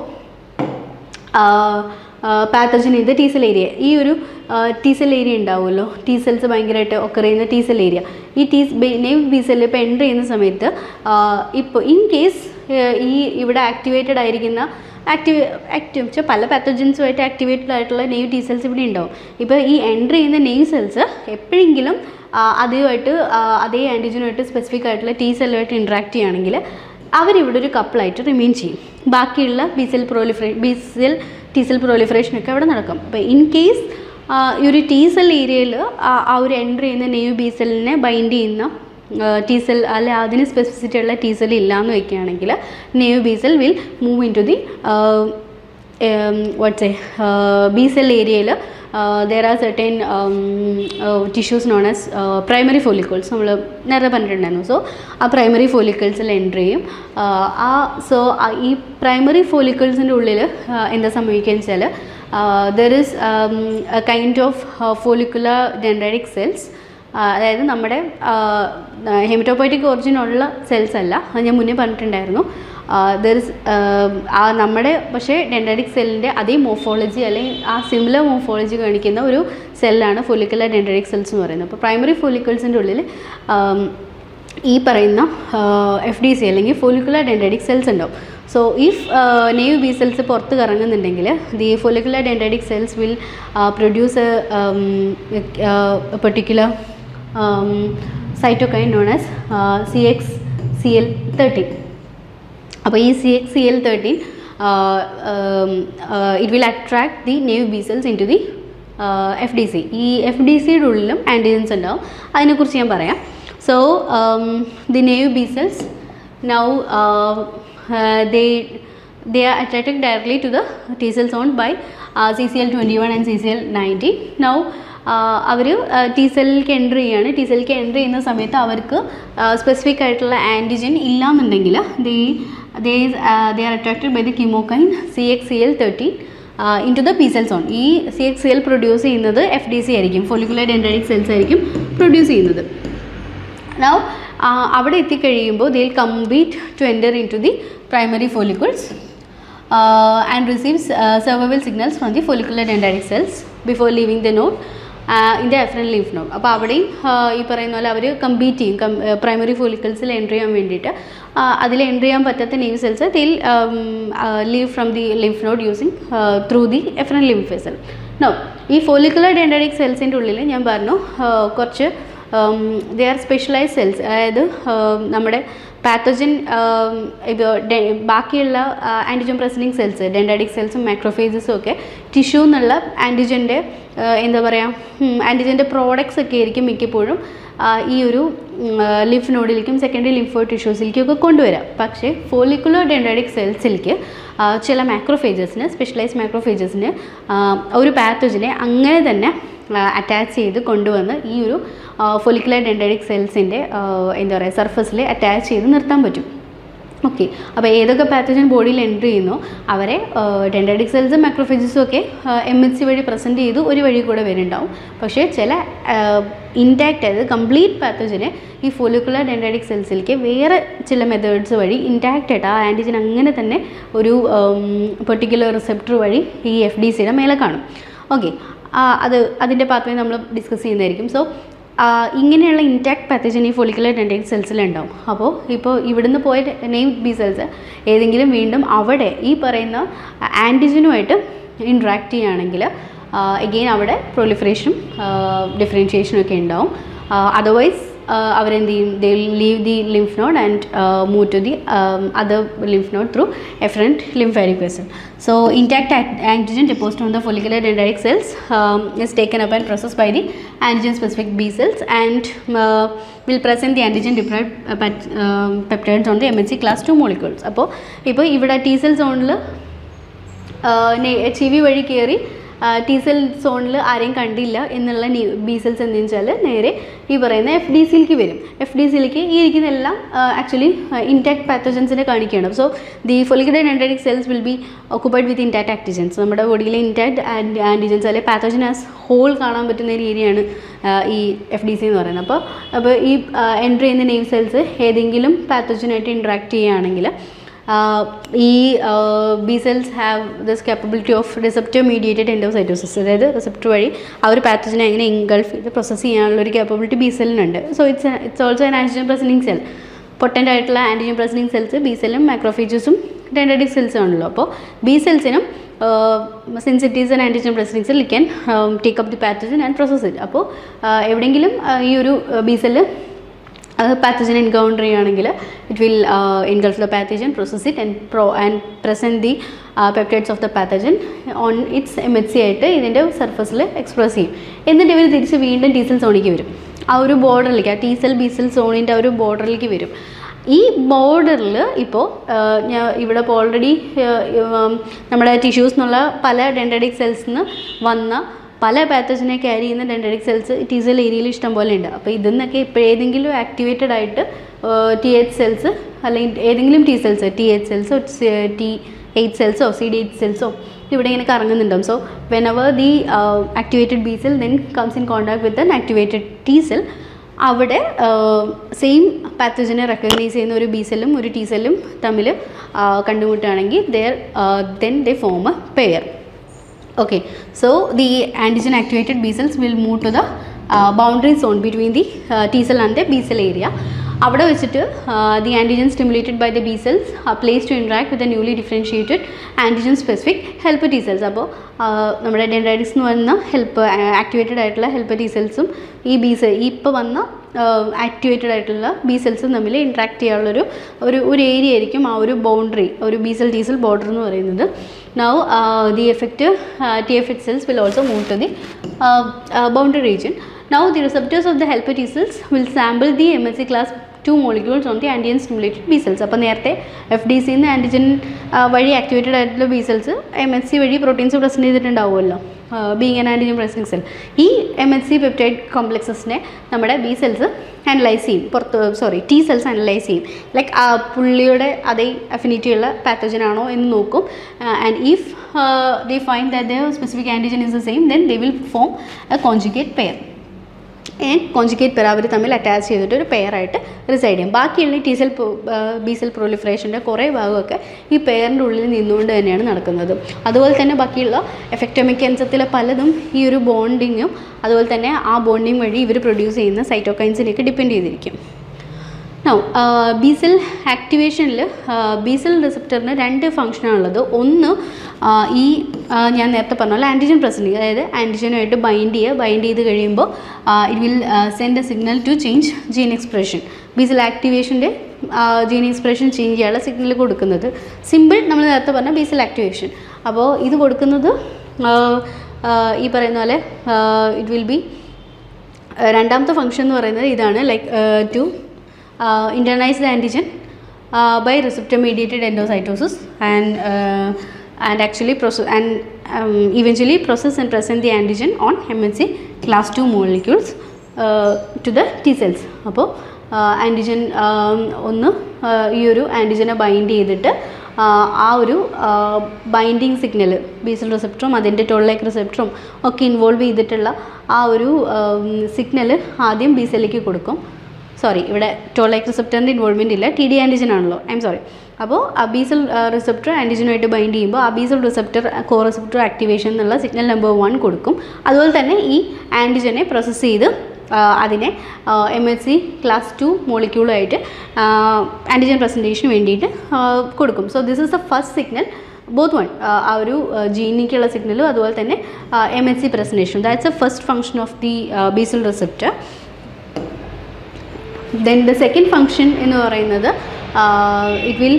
pathogen in the T cell area ഈ ഒരു ടീസൽ ഏരിയ ഉണ്ടാവുമല്ലോ ടീസൽസ് ഭയങ്കരമായിട്ട് ഒക്കെ ചെയ്യുന്ന ടീസൽ ഏരിയ ഈ ടീസ് നെയ്വ് ബീസൽ ഇപ്പോൾ എൻ്റർ ചെയ്യുന്ന സമയത്ത് ഇപ്പോൾ ഇൻ കേസ് ഈ ഇവിടെ ആക്ടിവേറ്റഡ് ആയിരിക്കുന്ന ആക്ടിവ് ആക്റ്റീവ് വെച്ചാൽ പല പാത്തജൻസുമായിട്ട് ആക്ടിവേറ്റഡ് ആയിട്ടുള്ള നെയ്വ് ടീ സെൽസ് ഇവിടെ ഉണ്ടാവും ഇപ്പോൾ ഈ എൻ്റർ ചെയ്യുന്ന നെയ്വ് സെൽസ് എപ്പോഴെങ്കിലും അതുമായിട്ട് അതേ ആൻറ്റിജനുമായിട്ട് സ്പെസിഫിക് ആയിട്ടുള്ള ടീ സെല്ലുമായിട്ട് ഇൻട്രാക്ട് ചെയ്യുകയാണെങ്കിൽ അവരിവിടെ ഒരു കപ്പിളായിട്ട് റിമെയിൻ ചെയ്യും ബാക്കിയുള്ള ബീസെൽ പ്രോലിഫറേ ബീസെൽ ടീസെൽ പ്രോലിഫറേഷനൊക്കെ അവിടെ നടക്കും അപ്പോൾ ഇൻ കേസ് ഈ ഒരു ടീസെൽ ഏരിയയിൽ ആ ഒരു എൻ്റർ ചെയ്യുന്ന നെയ്വ് ബീസെല്ലിനെ ബൈൻഡ് ചെയ്യുന്ന ടീസെൽ അല്ലെ അതിന് സ്പെസിഫിസിറ്റി ഉള്ള ടീസെൽ ഇല്ലയെന്ന് വെക്കുകയാണെങ്കിൽ naive B cell will move into the what's a B cell ഏരിയയിൽ there are certain tissues known as primary follicles നമ്മൾ നേരത്തെ പറഞ്ഞിട്ടുണ്ടായിരുന്നു സോ ആ പ്രൈമറി ഫോളിക്കിൾസിൽ എൻ്റർ ചെയ്യും ആ സോ ഈ പ്രൈമറി ഫോളിക്കിൾസിൻ്റെ ഉള്ളിൽ എന്താ സംഭവിക്കുക വെച്ചാൽ there is kind of follicular dendritic cells അതായത് നമ്മുടെ ഹെമറ്റോപോയിറ്റിക് ഒറിജിൻ ഉള്ള സെൽസ് അല്ല അത് ഞാൻ മുന്നേ പറഞ്ഞിട്ടുണ്ടായിരുന്നു ദർ ഇസ് ആ നമ്മുടെ പക്ഷേ ഡെൻഡറ്റിക് സെല്ലിൻ്റെ അതേ മോഫോളജി അല്ലെങ്കിൽ ആ സിമിലർ മോഫോളജി കാണിക്കുന്ന ഒരു സെല്ലാണ് ഫോലിക്കുലർ ഡെൻഡറ്റിക് സെൽസ് എന്ന് പറയുന്നത് അപ്പോൾ പ്രൈമറി ഫോലിക്കിൾസിൻ്റെ ഉള്ളിൽ ഈ പറയുന്ന എഫ് ഡി സി അല്ലെങ്കിൽ ഫോലിക്കുലർ ഡെൻഡറ്റിക് സെൽസ് ഉണ്ടാവും so if naive B cells പുറത്ത് കറങ്ങുന്നുണ്ടെങ്കിൽ the follicular dendritic cells will produce particular cytokine known as C X C L thirteen അപ്പോൾ ഈ C X C L thirteen it will attract the naive B cells into the F D C ഈ F D സിയുടെ ഉള്ളിലും antigens ഉണ്ടാവും അതിനെക്കുറിച്ച് ഞാൻ പറയാം so the naive B cells now they they are attracted directly to the T cells owned by uh, CCL21 and CCL90. Now അവർ T സെല്ലിലേക്ക് enter ചെയ്യുകയാണ് ടി സെല്ലിലേക്ക് എൻ്റർ ചെയ്യുന്ന സമയത്ത് അവർക്ക് സ്പെസിഫിക് ആയിട്ടുള്ള ആൻറ്റിജൻ ഇല്ലാന്നുണ്ടെങ്കിൽ they they they are attracted by the chemokine C X C L thirteen into the B cell zone ഈ C X C L produce ചെയ്യുന്നത് എഫ് ഡി സി ആയിരിക്കും follicular dendritic cells ആയിരിക്കും produce ചെയ്യുന്നത് now അവിടെ എത്തിക്കഴിയുമ്പോൾ they'll compete to enter into the primary follicles and receives survival signals from the follicular dendritic cells before leaving the node in the efferent lymph node അപ്പോൾ അവിടെയും ഈ പറയുന്ന പോലെ അവർ കമ്പീറ്റ് ചെയ്യും പ്രൈമറി ഫോളിക്കിൾസിൽ എൻ്റർ ചെയ്യാൻ വേണ്ടിയിട്ട് അതിൽ എൻ്റർ ചെയ്യാൻ പറ്റാത്ത naive cells they'll leave from the lymph node using through the efferent lymph vessel no ഈ ഫോളിക്കുലർ ഡെൻഡറിക് സെൽസിൻ്റെ ഉള്ളിൽ ഞാൻ പറഞ്ഞു കുറച്ച് ദേ ആർ സ്പെഷ്യലൈസ് സെൽസ് അതായത് നമ്മുടെ പാത്തജൻ ഇത് ബാക്കിയുള്ള ആൻറ്റിജൻ പ്രസൻറ്റിങ് സെൽസ് ഡെൻഡാഡിക് സെൽസും മൈക്രോഫേജസും ഒക്കെ ടിഷ്യൂ എന്നുള്ള ആൻറ്റിജൻ്റെ എന്താ പറയുക ആൻറ്റിജൻ്റെ പ്രോഡക്ട്സ് ഒക്കെ ആയിരിക്കും മിക്കപ്പോഴും ഈ ഒരു ലിംഫ് നോഡിലേക്കും സെക്കൻഡറി ലിംഫോ ടിഷ്യൂസിലേക്കും ഒക്കെ കൊണ്ടുവരാം പക്ഷേ ഫോളിക്കുലർ ഡെൻഡാഡിക് സെൽസിലേക്ക് ചില മൈക്രോഫേജസിന് സ്പെഷ്യലൈസ് മൈക്രോഫേജസിന് ഒരു പാത്തജനെ അങ്ങനെ തന്നെ അറ്റാച്ച് ചെയ്ത് കൊണ്ടുവന്ന് ഈ ഒരു ഫൊലിക്കുലർ ഡെൻഡറിക് സെൽസിൻ്റെ എന്താ പറയുക സർഫസിൽ അറ്റാച്ച് ചെയ്ത് നിർത്താൻ പറ്റും ഓക്കെ അപ്പോൾ ഏതൊക്കെ പാത്തജൻ ബോഡിയിൽ എൻട്രി ചെയ്യുന്നോ അവരെ ഡെൻഡറിക് സെൽസും മൈക്രോഫേജസും ഒക്കെ എം എച്ച് സി വഴി പ്രസൻറ്റ് ചെയ്ത് ഒരു വഴി കൂടെ വരുന്നുണ്ടാവും പക്ഷേ ചില ഇൻടാക്റ്റ് അതായത് കംപ്ലീറ്റ് പാത്തജനെ ഈ ഫോലിക്കുലർ ഡെൻഡറിക് സെൽസിലേക്ക് വേറെ ചില മെത്തേഡ്സ് വഴി ഇൻടാക്റ്റ് ആയിട്ട് ആ ആൻറ്റിജൻ അങ്ങനെ തന്നെ ഒരു പെർട്ടിക്കുലർ റിസെപ്റ്റർ വഴി ഈ എഫ് ഡി സിയുടെ മേലെ കാണും ഓക്കെ അത് അതിൻ്റെ പാത്വേ നമ്മൾ ഡിസ്കസ് ചെയ്യുന്നതായിരിക്കും സോ ഇങ്ങനെയുള്ള ഇൻടാക്ട് പാത്തജൻ ഈ ഫോളിക്കുലർ ഡെൻഡറിക് സെൽസിലുണ്ടാവും അപ്പോൾ ഇപ്പോൾ ഇവിടുന്ന് പോയ നെയ്വ് ബി സെൽസ് ഏതെങ്കിലും വീണ്ടും അവിടെ ഈ പറയുന്ന ആൻറ്റിജനുമായിട്ട് ഇൻട്രാക്ട് ചെയ്യുകയാണെങ്കിൽ എഗെയിൻ അവിടെ പ്രൊലിഫറേഷനും ഡിഫറൻഷിയേഷനും ഒക്കെ ഉണ്ടാവും അതർവൈസ് അവരെന്ത് ചെയ്യും they leave the lymph node and move to the other lymph node through efferent lymphatic vessel. So intact antigen deposited on the follicular dendritic cells um, is taken up and processed by the antigen specific B cells and uh, will present the antigen deprived uh, pet- um, peptides on the MHC class 2 molecules. അപ്പോൾ ഇപ്പോൾ ഇവിടെ T cell സോണിൽ H E V വഴി കയറി T cell സോണിൽ ആരെയും കണ്ടില്ല എന്നുള്ള ബി സെൽസ് എന്തെന്ന് വെച്ചാൽ നേരെ ഈ പറയുന്ന എഫ് ഡി സിയിലേക്ക് വരും എഫ് ഡി സിയിലേക്ക് ഈ ഇരിക്കുന്ന എല്ലാം ആക്ച്വലി ഇൻടാക്ട് പാത്തോജൻസിനെ കാണിക്കുകയാണ് so the follicular dendritic cells will be occupied with intact antigens നമ്മുടെ ബോഡിയിലെ ഇൻടാക്ട് ആൻറ്റിജൻസ് അല്ലെങ്കിൽ പാത്തോജൻ ആസ് ഹോൾ കാണാൻ പറ്റുന്ന ഒരു ഏരിയയാണ് ഈ എഫ് ഡി സി എന്ന് പറയുന്നത് അപ്പോൾ അപ്പോൾ ഈ എൻട്രി ചെയ്യുന്ന നെയ്വ് സെൽസ് ഏതെങ്കിലും പാത്തോജനായിട്ട് ഇൻട്രാക്ട് ചെയ്യുകയാണെങ്കിൽ ഈ B cells have this capability of receptor mediated endocytosis അതായത് റിസപ്റ്റർ വഴി ആ ഒരു പാത്തജിനെ എങ്ങനെ ഇൻഗൾഫ് ചെയ്ത് പ്രോസസ്സ് ചെയ്യാനുള്ള ഒരു കാപ്പബിലിറ്റി ബി സെല്ലിനുണ്ട് so it's it's also an antigen presenting cell potent ആയിട്ടുള്ള ആൻറ്റിജൻ പ്രസൻറ്റിംഗ് സെൽസ് ബി സെല്ലും മൈക്രോഫീജസും ഡെൻഡറ്റിക് സെൽസും ആണല്ലോ അപ്പോൾ ബി സെൽസിനും since it is an antigen presenting cell can take up the pathogen and process it അപ്പോൾ എവിടെയെങ്കിലും ഈ ഒരു ബി സെല്ല് പാത്തജൻ എൻകൗണ്ടർ ചെയ്യുകയാണെങ്കിൽ it will engulf the pathogen process it and pro and present the peptides of the pathogen on its M H C ആയിട്ട് ഇതിൻ്റെ സർഫസിൽ express ചെയ്യും എന്നിട്ട് ഇവർ തിരിച്ച് വീണ്ടും ടീസൽ സോണിലേക്ക് വരും ആ ഒരു ബോർഡറിലേക്ക് ആ ടീസൽ ബീസൽ സോണിൻ്റെ ആ ഒരു ബോർഡറിലേക്ക് വരും ഈ ബോർഡറിൽ ഇപ്പോൾ ഞാൻ ഇവിടെ ഇപ്പോൾ ഓൾറെഡി നമ്മുടെ ടിഷ്യൂസ് എന്നുള്ള പല ഡെൻഡറ്റിക് സെൽസിൽ നിന്ന് വന്ന പല പാത്തജിനെ ക്യാരി ചെയ്യുന്ന ഡെൻഡറ്റിക് സെൽസ് ടീസൽ ഏരിയയിൽ ഇഷ്ടം പോലെ ഉണ്ട് അപ്പോൾ ഇതിൽ നിന്നൊക്കെ ഇപ്പോൾ ഏതെങ്കിലും ആക്ടിവേറ്റഡ് ആയിട്ട് ടി എച്ച് സെൽസ് അല്ലെങ്കിൽ ഏതെങ്കിലും ടി സെൽസ് ടി എച്ച് സെൽസോ ടി എയ്റ്റ് സെൽസോ സി ഡി എയ്റ്റ് സെൽസോ ഇവിടെ ഇങ്ങനെ കറങ്ങുന്നുണ്ടാവും സോ വെൻ അവർ the activated B cell then comes in contact with an activated T cell അവിടെ സെയിം പാത്തജനെ റെക്കഗ്നൈസ് ചെയ്യുന്ന ഒരു ബി സെല്ലും ഒരു ടി സെല്ലും തമ്മിൽ കണ്ടുമുട്ടുകയാണെങ്കിൽ there then they form a pair okay so the antigen activated b cells will move to the uh, boundary zone between the uh, t cell and the b cell area അവിടെ വെച്ചിട്ട് the antigen stimulated by the B cells place to interact with newly differentiated antigen specific help T cells അപ്പോൾ നമ്മുടെ dendritics എന്ന് പറയുന്ന help activated ആയിട്ടുള്ള help T സെൽസും ഈ B cell ഈ ഇപ്പോൾ വന്ന ആക്ടിവേറ്റഡ് ആയിട്ടുള്ള ബി സെൽസും തമ്മിൽ ഇൻട്രാക്ട് ചെയ്യാനുള്ളൊരു ഒരു ഒരു ഏരിയ ആയിരിക്കും ആ ഒരു ബൗണ്ടറി ഒരു B cell T cell border എന്ന് പറയുന്നത് now the effect T F it cells will also move to the boundary region now the receptors of the help T cells will sample the M S C class two molecules on the antigen stimulated B cells അപ്പോൾ നേരത്തെ F D സിന്ന് antigen വഴി activated ആയിട്ടുള്ള B cells M H C വഴി proteins present ചെയ്തിട്ടുണ്ടാവുമല്ലോ being an antigen presenting cell ഈ M H C peptide കോംപ്ലക്സസിനെ നമ്മുടെ ബി സെൽസ് അനലൈസ് ചെയ്യും പുറത്ത് സോറി ടി സെൽസ് അനലൈസ് ചെയ്യും ലൈക്ക് ആ പുള്ളിയുടെ അതേ അഫിനിറ്റി ഉള്ള പാത്തജൻ ആണോ എന്ന് നോക്കും and if they find that the specific antigen is the same then they will form a conjugate pair and conjugate pair അവർ തമ്മിൽ അറ്റാച്ച് ചെയ്തിട്ട് ഒരു പെയറായിട്ട് റിസൈഡ് ചെയ്യും ബാക്കിയുള്ള ടി സെൽ ബി സെൽ പ്രൊലിഫറേഷൻ്റെ കുറേ ഭാഗമൊക്കെ ഈ പെയറിൻ്റെ ഉള്ളിൽ നിന്നുകൊണ്ട് തന്നെയാണ് നടക്കുന്നത് അതുപോലെ തന്നെ ബാക്കിയുള്ള എഫക്റ്റോമെക്കാനിസത്തിലെ പലതും ഈ ഒരു ബോണ്ടിങ്ങും അതുപോലെ തന്നെ ആ ബോണ്ടിങ് വഴി ഇവർ പ്രൊഡ്യൂസ് ചെയ്യുന്ന സൈറ്റോകൈൻസിലേക്ക് ഡിപ്പെൻഡ് ചെയ്തിരിക്കും നൗ ബി സെൽ ആക്ടിവേഷനിൽ ബി സെൽ റിസപ്റ്ററിന് രണ്ട് ഫങ്ഷനാണുള്ളത് ഒന്ന് ഈ ഞാൻ നേരത്തെ പറഞ്ഞ പോലെ ആൻറ്റിജൻ പ്രസൻറ്റിങ് അതായത് ആൻറ്റിജനുമായിട്ട് ബൈൻഡ് ചെയ്യുക ബൈൻഡ് ചെയ്ത് കഴിയുമ്പോൾ it will send a signal to change gene expression B cell ആക്ടിവേഷൻ്റെ ജീൻ എക്സ്പ്രഷൻ ചേഞ്ച് ചെയ്യാനുള്ള സിഗ്നൽ കൊടുക്കുന്നത് സിമ്പിൾ നമ്മൾ നേരത്തെ പറഞ്ഞ ബി സെൽ ആക്ടിവേഷൻ അപ്പോൾ ഇത് കൊടുക്കുന്നത് ഈ പറയുന്ന പോലെ ഇറ്റ് വിൽ ബി രണ്ടാമത്തെ ഫംഗ്ഷൻ എന്ന് പറയുന്നത് ഇതാണ് like to uh, internalize the antigen uh, by receptor mediated endocytosis and uh, and actually process and um, eventually process and present the antigen on MHC class 2 molecules uh, to the T cells അപ്പോൾ antigen ഒന്ന് ഈ ഒരു ആൻറ്റിജനെ bind ചെയ്തിട്ട് ആ ഒരു binding signal basal റിസപ്റ്ററും അതിൻ്റെ ടോളിലേക്ക് റിസപ്റ്ററും ഒക്കെ involve ചെയ്തിട്ടുള്ള ആ ഒരു സിഗ്നൽ ആദ്യം ബി സെല്ലിലേക്ക് കൊടുക്കും സോറി ഇവിടെ ടോളൈക്ക് റിസപ്റ്ററിൻ്റെ ഇൻവോൾവ്മെൻറ്റ് ഇല്ല ടി ഡി ആൻറ്റിജൻ ആണല്ലോ ഐ എം സോറി അപ്പോൾ ആ ബീസൽ റിസപ്റ്റർ ആൻറ്റിജനുമായിട്ട് ബൈൻഡ് ചെയ്യുമ്പോൾ ആ B cell receptor co receptor activation എന്നുള്ള സിഗ്നൽ നമ്പർ വൺ കൊടുക്കും അതുപോലെ തന്നെ ഈ ആൻറ്റിജനെ പ്രോസസ്സ് ചെയ്ത് അതിനെ M H C class two മോളിക്യൂളായിട്ട് ആൻറ്റിജൻ പ്രസൻറ്റേഷന് വേണ്ടിയിട്ട് കൊടുക്കും so this is the first signal both one ആ ഒരു ജീനിക്കുള്ള സിഗ്നലും അതുപോലെ തന്നെ M H C presentation that's A first function of the B cell receptor then the second function എന്ന് പറയുന്നത് it will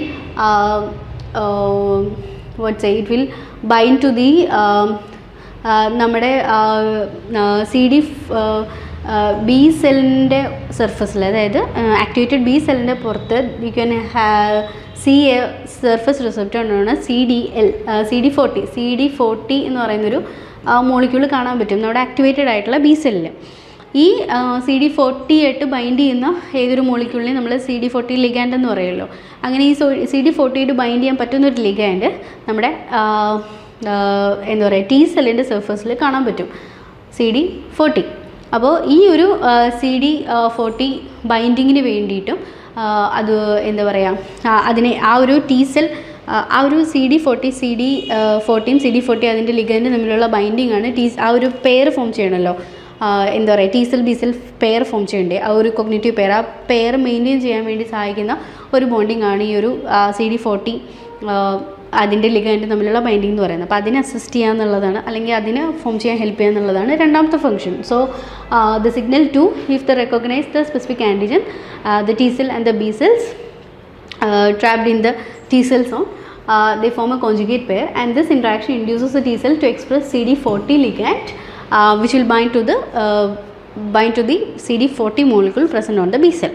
what's it will bind to the നമ്മുടെ C D B സെല്ലിൻ്റെ സർഫസിൽ അതായത് ആക്ടിവേറ്റഡ് ബി സെല്ലിൻ്റെ പുറത്ത് you can see a surface receptor എന്നാണ് C D L C D forty C D forty എന്ന് പറയുന്നൊരു മോളിക്യൂൾ കാണാൻ പറ്റും നമ്മുടെ ആക്ടിവേറ്റഡ് ആയിട്ടുള്ള ബി സെല്ലിൽ ഈ സി ഡി ഫോർട്ടി ആയിട്ട് ബൈൻഡ് ചെയ്യുന്ന ഏതൊരു മോളിക്യൂളിനെ നമ്മൾ സി ഡി ഫോർട്ടി ലിഗാൻഡ് എന്ന് പറയുമല്ലോ അങ്ങനെ ഈ സി ഡി ഫോർട്ടി ആയിട്ട് ബൈൻഡ് ചെയ്യാൻ പറ്റുന്ന ഒരു ലിഗാൻഡ് നമ്മുടെ ആ, ആ, എന്താ പറയുക ടി സെല്ലിൻ്റെ സർഫസിൽ കാണാൻ പറ്റും സി ഡി ഫോർട്ടി അപ്പോൾ ഈ ഒരു സി ഡി ഫോർട്ടി ബൈൻഡിങ്ങിന് വേണ്ടിയിട്ടും ആ, അത് എന്താ പറയുക ആ, അതിനെ ആ ഒരു ടി സെൽ ആ ഒരു C D forty C D ഫോർട്ടിയും സി ഡി ഫോർട്ടി അതിൻ്റെ ലിഗൻഡ് തമ്മിലുള്ള ബൈൻഡിങ് ആണ് ടി ആ ഒരു പെയർ ഫോം ചെയ്യണമല്ലോ ആ, എന്താ പറയുക T cell B cell pair form ചെയ്യണ്ടേ ആ ഒരു കൊഗ്നേറ്റീവ് പെയർ ആ പെയർ മെയിൻറ്റെയിൻ ചെയ്യാൻ വേണ്ടി സഹായിക്കുന്ന ഒരു ബോണ്ടിങ് ആണ് ഈ ഒരു സി ഡി ഫോർട്ടി അതിൻ്റെ ലിഗൻഡ് തമ്മിലുള്ള ബൈൻഡിങ് എന്ന് പറയുന്നത് അപ്പോൾ അതിനെ അസിസ്റ്റ് ചെയ്യുക എന്നുള്ളതാണ് അല്ലെങ്കിൽ അതിനെ ഫോം ചെയ്യാൻ ഹെൽപ്പ് ചെയ്യുക എന്നുള്ളതാണ് രണ്ടാമത്തെ function so the signal to if the recognise the specific antigen the T cell and the B cells uh, trapped in the T cell zone. Uh, they form a conjugate pair and this interaction induces the T cell to express CD40 ligand uh, which will bind to the uh, bind to the CD40 molecule present on the B cell.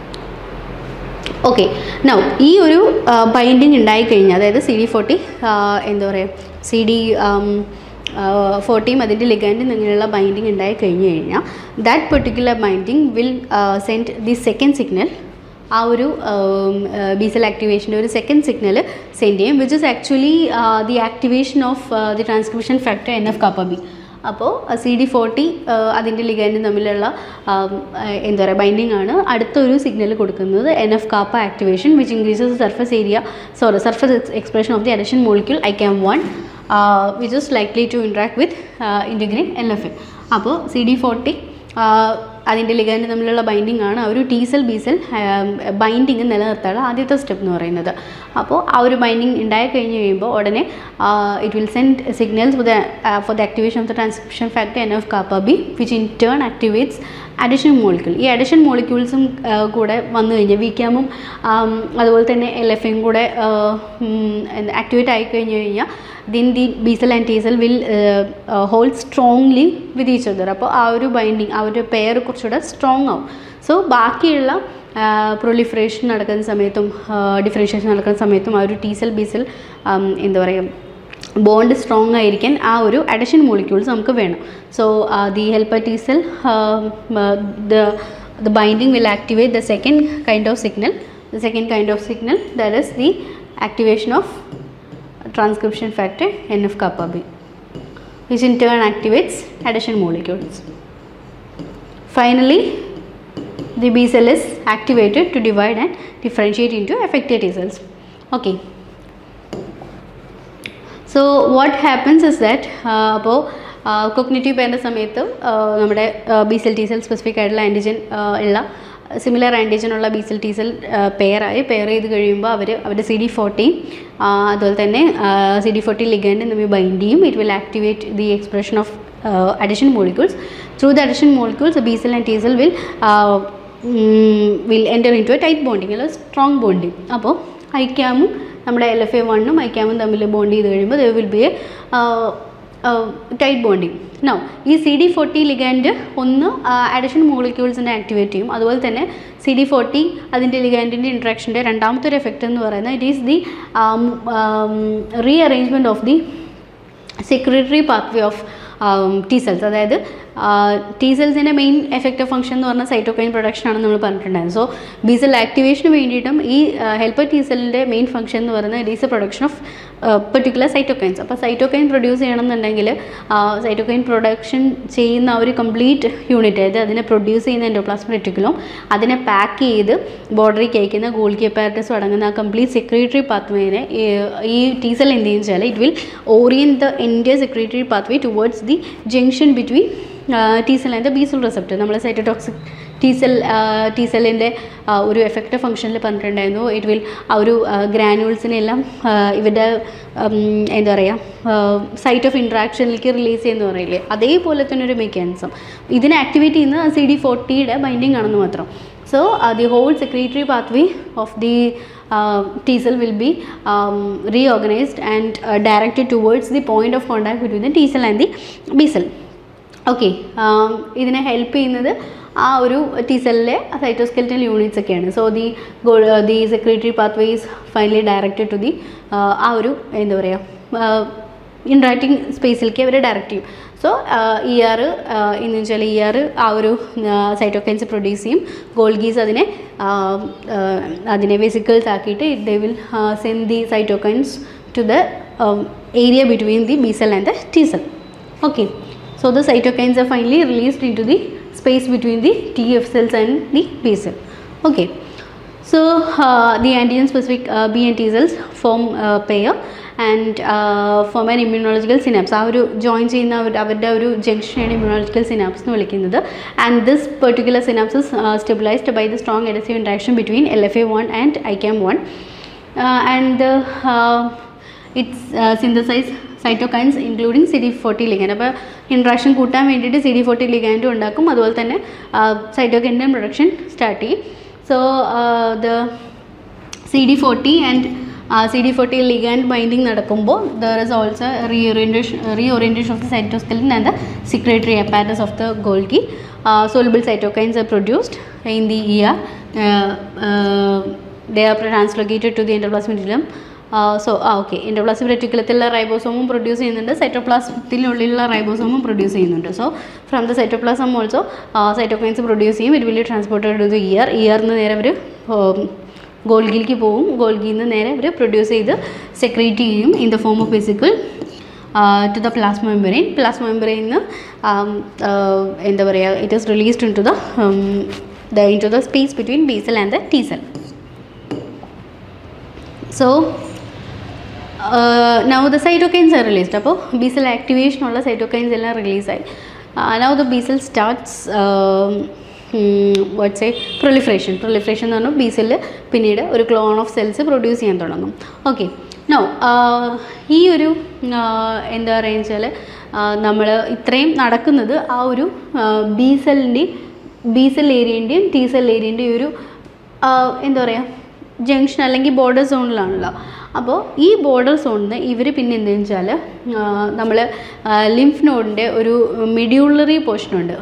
Okay now ഈ ഒരു binding ഉണ്ടായിക്കഴിഞ്ഞാൽ അതായത് C D forty എന്താ പറയുക C D ഫോർട്ടിയും അതിൻ്റെ ലിഗാൻഡും തമ്മിലുള്ള binding ഉണ്ടായി കഴിഞ്ഞ് കഴിഞ്ഞാൽ that particular binding will send the second signal ആ ഒരു ബീസൽ ആക്ടിവേഷൻ്റെ ഒരു സെക്കൻഡ് സിഗ്നൽ സെൻഡ് ചെയ്യും which is actually the activation of the transcription factor N F kappa B അപ്പോൾ സി ഡി ഫോർട്ടി അതിൻ്റെ ലിഗാൻഡും തമ്മിലുള്ള ആം, ആ, എന്താ പറയുക ബൈൻഡിങ് ആണ് അടുത്തൊരു സിഗ്നൽ കൊടുക്കുന്നത് N F kappa activation which increases surface area sorry surface expression of the adhesion molecule I CAM one which is likely to interact with integrin L F L അപ്പോൾ സി ഡി ഫോർട്ടി അതിൻ്റെ ligand തമ്മിലുള്ള binding ആണ് ആ ഒരു T cell B cell binding നിലനിർത്താനുള്ള ആദ്യത്തെ step എന്ന് പറയുന്നത് അപ്പോൾ ആ ഒരു ബൈൻഡിങ് ഉണ്ടായി കഴിഞ്ഞ് കഴിയുമ്പോൾ ഉടനെ it will send signals for the for the activation of the transcription factor N of kappa B which in turn activates adhesion molecule ഈ അഡിഷൻ മോളിക്യൂൾസും കൂടെ വന്നു കഴിഞ്ഞാൽ വിക്കാമും അതുപോലെ തന്നെ എൽ എഫ് എയും കൂടെ ആക്ടിവേറ്റ് ആയി കഴിഞ്ഞ് കഴിഞ്ഞാൽ then the B cell and T cell will hold strongly with each other അപ്പോൾ ആ ഒരു ബൈൻഡിങ് ആ ഒരു പെയർ കുറച്ചുകൂടെ സ്ട്രോങ് ആവും സോ ബാക്കിയുള്ള പ്രൊലിഫറേഷൻ നടക്കുന്ന സമയത്തും ഡിഫറൻഷിയേഷൻ നടക്കുന്ന സമയത്തും ആ ഒരു ടീസൽ ബീസൽ എന്താ പറയുക ബോണ്ട് സ്ട്രോങ് ആയിരിക്കാൻ ആ ഒരു അഡഷൻ മോളിക്യൂൾസ് നമുക്ക് വേണം so the helper T cell the the binding will activate the second kind of signal the second kind of signal that is the activation of transcription factor NF kappa B which in turn activates addition molecules finally the B cell is activated to divide and differentiate into effector T cells okay so what happens is that അപ്പോൾ cognitive പേരിൻ്റെ സമയത്ത് ആ, നമ്മുടെ B cell T cell specific ആയിട്ടുള്ള antigen ഉള്ള similar antigen ഉള്ള B cell T cell പെയറായി pair ചെയ്ത് കഴിയുമ്പോൾ അവർ അവരുടെ സി ഡി ഫോർട്ടി അതുപോലെ തന്നെ സി ഡി ഫോർട്ടി ലിഗൻഡ് തമ്മിൽ ബൈൻഡ് ചെയ്യും it will activate the expression of adhesion molecules through the adhesion molecules B cell and T cell will will enter in to A tight bonding അല്ല strong bonding അപ്പോൾ ഐക്യാമും നമ്മുടെ L F A വണ്ണും ഐക്യാമും തമ്മിൽ bond ചെയ്ത് കഴിയുമ്പോൾ the will be a tight bonding no ഈ C D forty ligand ഒന്ന് അഡിഷൻ മോളിക്യൂൾസിനെ ആക്ടിവേറ്റ് ചെയ്യും അതുപോലെ തന്നെ സി ഡി ഫോർട്ടി അതിൻ്റെ ലിഗാൻഡിൻ്റെ ഇൻട്രാക്ഷൻ്റെ രണ്ടാമത്തെ ഒരു എഫക്റ്റ് എന്ന് പറയുന്നത് it is the rearrangement of the secretory pathway of T cells അതായത് ടി സെൽസിൻ്റെ മെയിൻ എഫക്റ്റീവ് ഫംഗ്ഷൻ എന്ന് പറഞ്ഞാൽ സൈറ്റോകൈൻ പ്രൊഡക്ഷൻ ആണെന്ന് നമ്മൾ പറഞ്ഞിട്ടുണ്ടായിരുന്നു സോ ബി സെൽ ആക്ടിവേഷന് വേണ്ടിയിട്ടും ഈ ഹെൽപ്പർ ടി സെല്ലിൻ്റെ മെയിൻ ഫംഗ്ഷൻ എന്ന് പറയുന്നത് it is a production of particular cytokines അപ്പോൾ സൈറ്റോകൈൻ പ്രൊഡ്യൂസ് ചെയ്യണമെന്നുണ്ടെങ്കിൽ സൈറ്റോകൈൻ പ്രൊഡക്ഷൻ ചെയ്യുന്ന ആ ഒരു കംപ്ലീറ്റ് യൂണിറ്റ് അതായത് അതിനെ പ്രൊഡ്യൂസ് ചെയ്യുന്ന എൻഡോപ്ലാസ്മ റെറ്റിക്കുലം അതിനെ പാക്ക് ചെയ്ത് ബോർഡറിലേക്ക് അയക്കുന്ന ഗോൾക്കി അപ്പാരറ്റസ് അടങ്ങുന്ന ആ കംപ്ലീറ്റ് സെക്രട്ടറി പാത്വേനെ ഈ ടി സെൽ എന്ത് ചെയ്യുന്ന വെച്ചാൽ ഇറ്റ് വിൽ ഓറിയൻ ദ എൻ്റെ secretory pathway towards the junction between T cell and the B cell receptor നമ്മൾ സൈറ്റോടോക്സിക് ടി സെൽ ടി സെല്ലിൻ്റെ ഒരു എഫക്റ്റീവ് ഫംഗ്ഷനിൽ പറഞ്ഞിട്ടുണ്ടായിരുന്നു ഇറ്റ് വിൽ ആ ഒരു ഗ്രാനുവൽസിനെ എല്ലാം ആ, ഇവരുടെ ഉം, എന്താ പറയുക സൈറ്റ് ഓഫ് ഇൻട്രാക്ഷനിലേക്ക് റിലീസ് ചെയ്യുന്ന പറയില്ലേ അതേപോലെ തന്നെ ഒരു മെക്കാനിസം ഇതിനെ ആക്ടിവേറ്റ് ചെയ്യുന്ന സി ഡി ഫോർട്ടിയുടെ ബൈൻഡിങ് ആണെന്ന് മാത്രം so the whole secretory pathway of the T cell will be um, reorganized and uh, directed towards the point of contact between the T cell and the B cell. Okay ഇതിനെ help ചെയ്യുന്നത് ആ ഒരു T സെല്ലിലെ cytoskeletal units ഒക്കെയാണ് so the go the secretory pathway is finally directed to the ആ ഒരു എന്താ പറയുക ഇൻട്രാക്റ്റിംഗ് സ്പേസിലേക്ക് അവർ ഡയറക്റ്റ് ചെയ്യും സോ ഇ ആർ എന്ന് വെച്ചാൽ ഇ ആർ ആ ഒരു സൈറ്റോകൈൻസ് പ്രൊഡ്യൂസ് ചെയ്യും ഗോൾഗീസ് അതിനെ ആ, ആ, അതിനെ വെസിക്കിൾസ് ആക്കിയിട്ട് they will send the cytokines to the area between the B cell and the T cell okay so the cytokines are finally released into the space between the TF cells and the B cell okay so uh, the antigen specific uh, B and T cells form uh, pair and uh, form an immunological synapse ആ ഒരു join ചെയ്യുന്ന അവർ അവരുടെ ഒരു ജംഗ്ഷനാണ് immunological synapse എന്ന് വിളിക്കുന്നത് and this particular synapses stabilised by the strong adhesive interaction between L F A one and I CAM one and it's synthesise cytokines including C D forty ligand അപ്പോൾ interaction കൂട്ടാൻ വേണ്ടിയിട്ട് C D forty ലിഗാൻഡും ഉണ്ടാക്കും അതുപോലെ തന്നെ സൈറ്റോകൈൻ്റെ production start ചെയ്യും so the C D forty and C D forty ligand binding നടക്കുമ്പോൾ there is also reorientation reorientation of the cytoskeleton and the secretory apparatus of the Golgi. Uh, soluble cytokines are produced in the ER. Uh, uh, they are translocated to the endoplasmic reticulum. So ആ okay endoplasmic റെറ്റിക്കുലത്തിലുള്ള റൈബോസോമും produce ചെയ്യുന്നുണ്ട് സൈറ്റോപ്ലാസത്തിനുള്ളിലുള്ള റൈബോസോമും produce ചെയ്യുന്നുണ്ട് so from the cytoplasm also cytokines produce ചെയ്യും it will transported to the ER ഇയറിന് നേരെ അവർ ഗോൾഗിലേക്ക് പോവും ഗോൾഗിയിൽ നിന്ന് നേരെ അവർ പ്രൊഡ്യൂസ് ചെയ്ത് സെക്രീറ്റ് ചെയ്യും in the form of vesicle to the plasma membrane plasma മെമ്പറൈന്ന് എന്താ പറയുക it is released into the the into the space between B cell and the T cell so now the cytokines are released അപ്പോൾ B cell ആക്ടിവേഷനുള്ള cytokines എല്ലാം റിലീസായി now the B cell starts what's a proliferation proliferation എന്ന് പറഞ്ഞാൽ B cell പിന്നീട് ഒരു clone of cells produce ചെയ്യാൻ തുടങ്ങും ഓക്കെ നോ ഈ ഒരു ആഹ്, എന്താ പറയുക വെച്ചാൽ നമ്മൾ ഇത്രയും നടക്കുന്നത് ആ ഒരു ബി സെല്ലിൻ്റെയും ബി സെൽ ഏരിയൻ്റെയും ടി സെൽ ഏരിയൻ്റെയും ഒരു ആഹ്, എന്താ പറയുക ജംഗ്ഷൻ അല്ലെങ്കിൽ ബോർഡർ സോണിലാണല്ലോ അപ്പോൾ ഈ ബോർഡർ സോണിൽ ഇവർ പിന്നെ എന്താണെന്ന് വെച്ചാൽ നമ്മൾ ലിംഫ് നോഡിൻ്റെ ഒരു മിഡ്യൂളറി പോർഷനുണ്ട്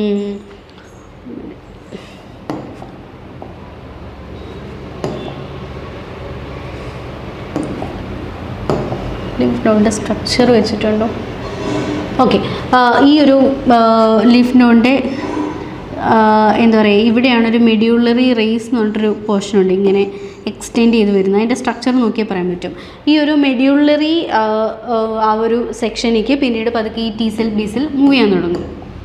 ലിംഫ് നോഡിൻ്റെ സ്ട്രക്ചർ വെച്ചിട്ടുണ്ടോ ഓക്കെ ഈ ഒരു ലിംഫ് നോഡിൻ്റെ എന്താ പറയുക ഇവിടെയാണ് ഒരു മെഡ്യൂളറി റേസ് എന്ന് പറഞ്ഞിട്ടൊരു പോർഷൻ ഉണ്ട് ഇങ്ങനെ എക്സ്റ്റെൻഡ് ചെയ്ത് വരുന്നത് അതിൻ്റെ സ്ട്രക്ചർ നോക്കിയാൽ പറയാൻ പറ്റും ഈ ഒരു മെഡ്യൂളറി ആ ഒരു സെക്ഷനിലേക്ക് പിന്നീട് പതുക്കെ ഈ T cell B cell move ചെയ്യാൻ തുടങ്ങും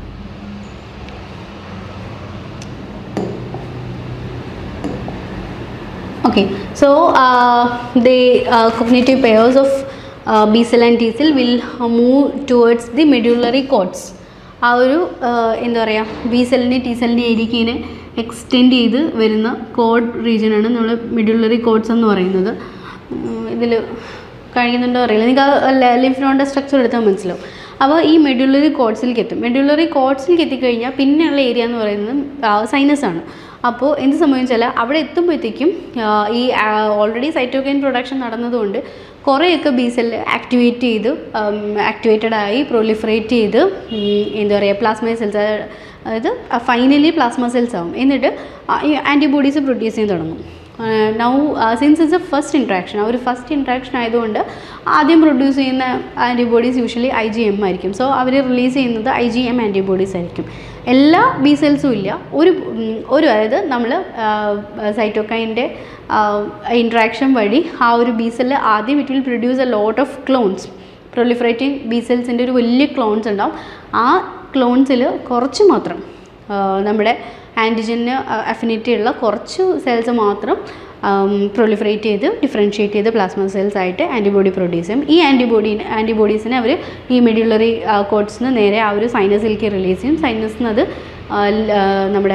Okay, so uh, the uh, cognitive pairs of uh, B cell and T cell will uh, move towards the medullary cords. ആ ഒരു uh, എന്താ പറയുക ബി സെല്ലിൻ്റെ ടി സെല്ലിൻ്റെ ഏരിയയ്ക്ക് ഇങ്ങനെ എക്സ്റ്റെൻഡ് ചെയ്ത് വരുന്ന കോഡ് റീജിയനാണ് നമ്മൾ മിഡുലറി കോഡ്സ് എന്ന് പറയുന്നത് ഇതിൽ കഴിയുന്നുണ്ടോ അറിയില്ല നിങ്ങൾക്ക് ആ ലിംഫ് നോഡിൻ്റെ സ്ട്രക്ചർ എടുത്താൽ മനസ്സിലാവും അപ്പോൾ ഈ മെഡുലറി കോഡ്സിലേക്ക് എത്തും മെഡുലറി കോഡ്സിലേക്ക് എത്തിക്കഴിഞ്ഞാൽ പിന്നെയുള്ള ഏരിയ എന്ന് പറയുന്നത് സൈനസ് ആണ് അപ്പോൾ എന്ത് സംഭവിച്ചാൽ അവിടെ എത്തുമ്പോഴത്തേക്കും ആ, ഈ ഓൾറെഡി സൈറ്റോകൈൻ പ്രൊഡക്ഷൻ നടന്നതുകൊണ്ട് കുറേയൊക്കെ ബി സെല്ല് ആക്ടിവേറ്റ് ചെയ്ത് ആക്ടിവേറ്റഡ് ആയി പ്രൊലിഫറേറ്റ് ചെയ്ത് ഉം, എന്താ പറയുക പ്ലാസ്മ സെൽസ് അതായത് ഫൈനലി പ്ലാസ്മ സെൽസ് ആവും എന്നിട്ട് ആൻറ്റിബോഡീസ് പ്രൊഡ്യൂസ് ചെയ്യാൻ തുടങ്ങും now since is a first interaction ആ ഒരു ഫസ്റ്റ് ഇൻട്രാക്ഷൻ ആയതുകൊണ്ട് ആദ്യം പ്രൊഡ്യൂസ് ചെയ്യുന്ന antibodies usually I G M ആയിരിക്കും സോ അവർ റിലീസ് ചെയ്യുന്നത് ഐ ജി എം ആൻറ്റിബോഡീസ് ആയിരിക്കും എല്ലാ ബി സെൽസും ഇല്ല ഒരു ഉം, ഒരു അതായത് നമ്മൾ സൈറ്റോക്കൈൻ്റെ ഇൻട്രാക്ഷൻ വഴി ആ ഒരു ബി സെല്ല് ആദ്യം it will produce a lot of clones proliferating B സെൽസിൻ്റെ ഒരു വലിയ ക്ലോൺസ് ഉണ്ടാവും ആ ക്ലോൺസിൽ കുറച്ച് മാത്രം ആ, നമ്മുടെ ആൻറ്റിജന് അഫിനിറ്റി ഉള്ള കുറച്ച് സെൽസ് മാത്രം പ്രൊലിഫറേറ്റ് ചെയ്ത് ഡിഫറൻഷ്യേറ്റ് ചെയ്ത് പ്ലാസ്മ സെൽസ് ആയിട്ട് ആൻറ്റിബോഡി പ്രൊഡ്യൂസ് ചെയ്യും ഈ ആൻറ്റിബോഡി ആൻറ്റിബോഡീസിനെ അവർ ഈ മെഡ്യുലറി കോഡ്സിന് നേരെ ആ ഒരു സൈനസിലേക്ക് റിലീസ് ചെയ്യും സൈനസിൽ നിന്ന് അത് ആ, ല- ആ, നമ്മുടെ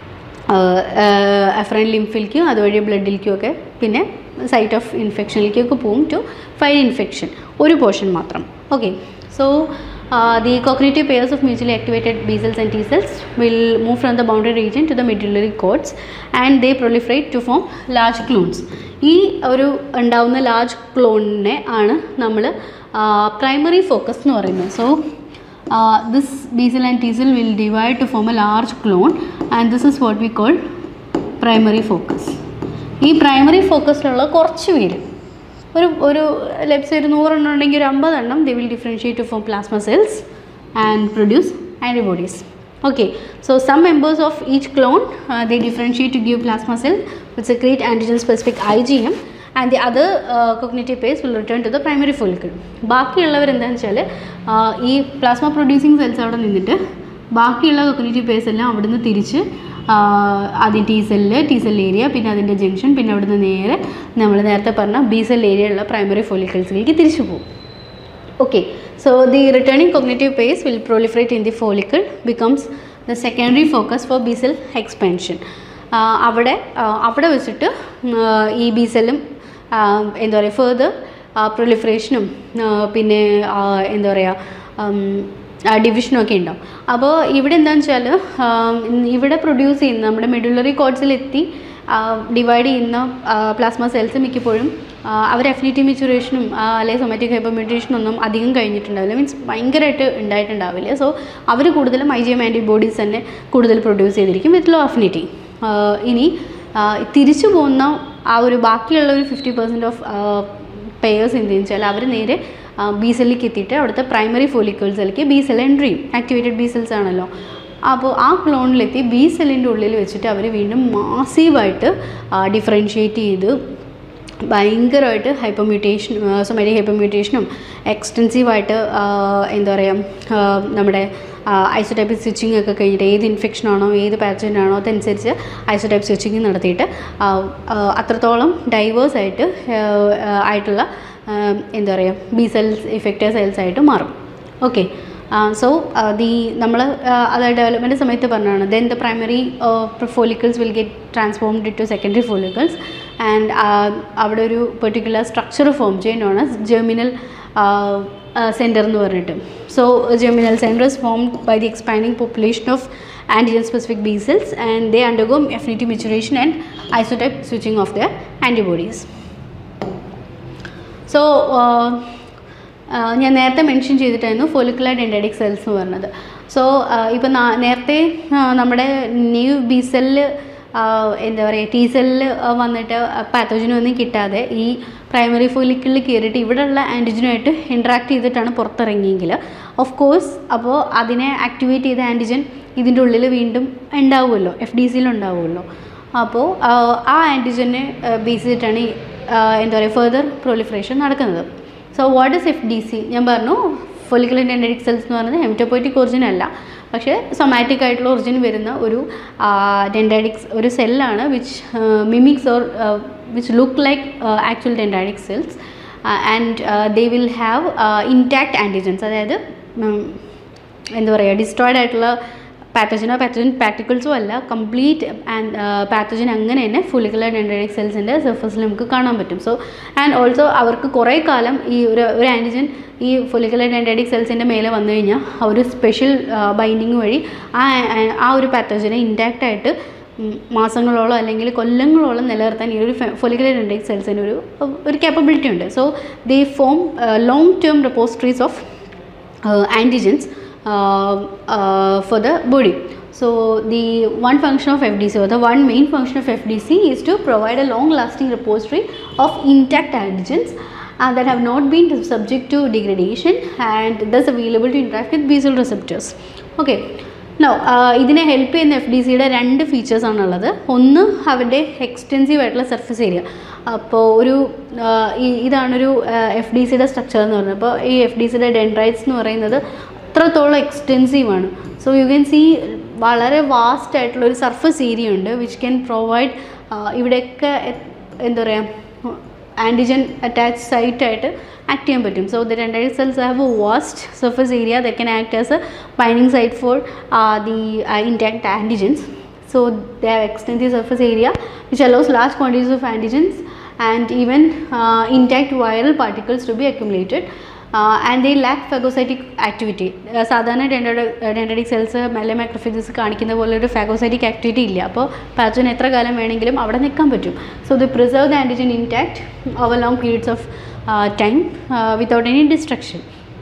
അഫ്രൻ ലിംഫിലേക്കും അതുവഴി ബ്ലഡിലേക്കും ഒക്കെ പിന്നെ സൈറ്റ് ഓഫ് ഇൻഫെക്ഷനിലേക്കൊക്കെ പോകും ടു ഫൈൽ ഇൻഫെക്ഷൻ ഒരു പോർഷൻ മാത്രം okay so the cognitive pairs of mutually activated B cells and T cells will move from the boundary region to the medullary cords and they proliferate to form large clones ഈ ഒരു ഉണ്ടാവുന്ന large ക്ലോണിനെ ആണ് നമ്മൾ primary focus എന്ന് പറയുന്നത് so uh, this B cell and T cell will divide to form a large clone and this is what we call primary focus ഈ primary ഫോക്കസിലുള്ള കുറച്ച് പേര് ഒരു ഒരു ലെപ്സ് ഒരു നൂറെണ്ണം ഉണ്ടെങ്കിൽ ഒരു അമ്പതെണ്ണം they will differentiate to form plasma cells and produce antibodies okay so some members of each clone uh, they differentiate to give plasma cell which secrete antigen specific igm and the other uh, cognitive phase will return to the primary follicle ബാക്കിയുള്ളവർ എന്താണെന്ന് വെച്ചാൽ ഈ plasma producing cells അവിടെ നിന്നിട്ട് ബാക്കിയുള്ള cognitive pace എല്ലാം അവിടുന്ന് തിരിച്ച് ആ, ആദ്യം T cell T cell area പിന്നെ അതിൻ്റെ ജംഗ്ഷൻ പിന്നെ അവിടുന്ന് നേരെ നമ്മൾ നേരത്തെ പറഞ്ഞ ബി സെൽ ഏരിയ ഉള്ള പ്രൈമറി ഫോളിക്കിൾസിലേക്ക് തിരിച്ചു പോകും Okay, so the returning cognitive phase will proliferate in the follicle, becomes the secondary focus for B cell expansion. ആ, അവിടെ ആ, അവിടെ വെച്ചിട്ട് ഉം, ആ, ഈ ബി സെല്ലും എന്താ പറയുക ഫേർദർ പ്രൊലിഫറേഷനും പിന്നെ ആ, എന്താ പറയുക ഡിവിഷനും ഒക്കെ ഉണ്ടാവും അപ്പോൾ ഇവിടെ എന്താണെന്ന് വെച്ചാൽ ഇവിടെ പ്രൊഡ്യൂസ് ചെയ്യുന്ന നമ്മുടെ മെഡുലറി കോഡ്സിലെത്തി ഡിവൈഡ് ചെയ്യുന്ന പ്ലാസ്മ സെൽസ് മിക്കപ്പോഴും ആ, അവർ അഫിനിറ്റി മെച്ചുറേഷനും അല്ലെങ്കിൽ സൊമാറ്റിക് ഹൈപ്പർമെൻറ്റേഷനും ഒന്നും അധികം കഴിഞ്ഞിട്ടുണ്ടാവില്ല മീൻസ് ഭയങ്കരമായിട്ട് ഉണ്ടായിട്ടുണ്ടാവില്ല സോ അവർ കൂടുതലും ഐ ജി എം ആൻറ്റിബോഡീസ് തന്നെ കൂടുതൽ പ്രൊഡ്യൂസ് ചെയ്തിരിക്കും വിത്ത് ലോ അഫിനിറ്റി ഇനി ആ, തിരിച്ചു പോകുന്ന ആ ഒരു ബാക്കിയുള്ള ഒരു ഫിഫ്റ്റി പെർസെൻറ്റ് ഓഫ് പെയേഴ്സ് എന്തെന്ന് വെച്ചാൽ അവർ നേരെ ബി സെല്ലിലേക്ക് എത്തിയിട്ട് അവിടുത്തെ പ്രൈമറി ഫോളിക്കിൾസിലേക്ക് B cell entry activated B cells ആണല്ലോ അപ്പോൾ ആ ക്ലോണിലെത്തി ബി സെല്ലിൻ്റെ ഉള്ളിൽ വെച്ചിട്ട് അവർ വീണ്ടും മാസീവായിട്ട് ഡിഫറൻഷ്യേറ്റ് ചെയ്ത് ഭയങ്കരമായിട്ട് ഹൈപ്പർമ്യൂട്ടേഷൻ സൊമാറ്റിക് ഹൈപ്പർമ്യൂട്ടേഷനും എക്സ്റ്റെൻസീവായിട്ട് എന്താ പറയുക നമ്മുടെ ഐസോടൈപ്പിക് സ്വിച്ചിങ് ഒക്കെ കഴിഞ്ഞിട്ട് ഏത് ഇൻഫെക്ഷൻ ആണോ ഏത് പാച്ചൻ ആണോ അതനുസരിച്ച് ഐസോടൈപ്പ് സ്വിച്ചിങ് നടത്തിയിട്ട് ആ, ആ, അത്രത്തോളം ഡൈവേഴ്സ് ആയിട്ട് ആ, ആ, ആയിട്ടുള്ള ആ, എന്താ പറയുക ബി സെൽസ് ഇഫക്റ്റർ സെൽസ് ആയിട്ട് മാറും ഓക്കെ സോ ദി നമ്മൾ അത് ഡെവലപ്മെൻറ്റ് സമയത്ത് പറഞ്ഞതാണ് then the primary follicles will get transformed to secondary follicles and അവിടെ ഒരു പെർട്ടിക്കുലർ സ്ട്രക്ചർ ഫോം ചെയ്യുന്നതാണ് ജെർമിനൽ സെൻറ്റർ എന്ന് പറഞ്ഞിട്ട് so germinal centre is formed by the expanding population of antigen specific B cells and they undergo affinity maturation and isotype switching of their antibodies. So ഞാൻ നേരത്തെ mention ചെയ്തിട്ടായിരുന്നു ഫോലിക്കുലർ dendritic cells എന്ന് പറഞ്ഞത് so ഇപ്പം നേരത്തെ ആ, നമ്മുടെ ന്യൂ ബി സെല്ല് എന്താ പറയുക ടി സെല്ല് വന്നിട്ട് പാത്തോജനൊന്നും കിട്ടാതെ ഈ പ്രൈമറി ഫോലിക്കിളിൽ കയറിയിട്ട് ഇവിടെയുള്ള ആൻറ്റിജനുമായിട്ട് ഇൻട്രാക്ട് ചെയ്തിട്ടാണ് പുറത്തിറങ്ങിയെങ്കിൽ ഓഫ് കോഴ്സ് അപ്പോൾ അതിനെ ആക്ടിവേറ്റ് ചെയ്ത ആൻറ്റിജൻ ഇതിൻ്റെ ഉള്ളിൽ വീണ്ടും ഉണ്ടാവുമല്ലോ എഫ് ഡി സിയിൽ ഉണ്ടാവുമല്ലോ അപ്പോൾ ആ ആൻറ്റിജനെ ബേസ് ചെയ്തിട്ടാണ് ഈ ആ, എന്താ പറയുക ഫെർദർ പ്രൊലിഫറേഷൻ നടക്കുന്നത് so what is F D C ഞാൻ പറഞ്ഞു ഫൊലിക്കുലർ ഡെൻഡറ്റിക് സെൽസ് എന്ന് പറയുന്നത് ഹെമറ്റോപോയിറ്റിക് ഒറിജിൻ അല്ല പക്ഷേ സൊമാറ്റിക് ആയിട്ടുള്ള ഒറിജിൻ വരുന്ന ഒരു ഡെൻഡാറ്റിക്സ് ഒരു സെല്ലാണ് which mimics or which look like actual dendritic cells and they will have intact antigens അതായത് ഉം, എന്താ പറയുക ഡിസ്ട്രോയിഡ് ആയിട്ടുള്ള പാത്തജനോ പാത്തജൻ പാർട്ടിക്കിൾസും അല്ല കംപ്ലീറ്റ് ആൻഡ് പാത്തജൻ അങ്ങനെ തന്നെ ഫുളിക്കുലർ ഡെൻഡറിക് സെൽസിൻ്റെ സർഫസിൽ നമുക്ക് കാണാൻ പറ്റും സോ ആൻഡ് ഓൾസോ അവർക്ക് കുറേ കാലം ഈ ഒരു ഒരു ആൻറ്റിജൻ ഈ ഫൊലിക്കുലർ ഡെൻഡറിക് സെൽസിൻ്റെ മേലെ വന്നു കഴിഞ്ഞാൽ ആ ഒരു സ്പെഷ്യൽ ബൈൻഡിങ് വഴി ആ ആ ഒരു പാത്തജനെ ഇൻടാക്റ്റ് ആയിട്ട് ഉം, മാസങ്ങളോളം അല്ലെങ്കിൽ കൊല്ലങ്ങളോളം നിലനിർത്താൻ ഈ ഒരു ഫൊലിക്കുലർ ഡെൻഡറിക് സെൽസിന് ഒരു ഒരു capability ഉണ്ട് so they form long term repositories of uh, antigens uh, uh, for the body. So the one function of FDC or the one main function of FDC is to provide a long lasting repository of intact antigens uh, that have not been subject to degradation and thus available to interact with B cell receptors. Okay. No ഇതിനെ help ചെയ്യുന്ന F D സിയുടെ രണ്ട് features ആണുള്ളത് ഒന്ന് അവരുടെ extensive ആയിട്ടുള്ള surface area അപ്പോൾ ഒരു ആ, ഈ- ഇതാണൊരു എഫ് ഡി സിയുടെ സ്ട്രക്ചർ എന്ന് പറയുന്നത് അപ്പോൾ ഈ എഫ് ഡി സിയുടെ ഡെൻഡ്രൈറ്റ്സ് എന്ന് പറയുന്നത് അത്രത്തോളം എക്സ്റ്റെൻസീവ് ആണ് സോ യു ക്യാൻ സീ വളരെ വാസ്റ്റ് ആയിട്ടുള്ള ഒരു സർഫസ് ഏരിയ ഉണ്ട് വിച്ച് ക്യാൻ പ്രൊവൈഡ് ഇവിടെയൊക്കെ എ- എന്താ പറയുക ആൻറ്റിജൻ അറ്റാച്ച് സൈറ്റായിട്ട് ആക്ട് ചെയ്യാൻ പറ്റും so the dendritic cells have a vast surface area the can act as a binding site for the intact antigens so they have extensive surface area which allows large quantities of antigens and even uh, intact viral particles to be accumulated uh, and they lack phagocytic activity uh, സാധാരണ ഡെൻഡറിക് cells മെല്ലെ macrophages കാണിക്കുന്ന പോലെ ഒരു phagocytic activity ഇല്ല അപ്പോൾ പാച്ചൻ എത്ര കാലം വേണമെങ്കിലും അവിടെ നിൽക്കാൻ പറ്റും so the preserve the antigen intact over long periods of time without any destruction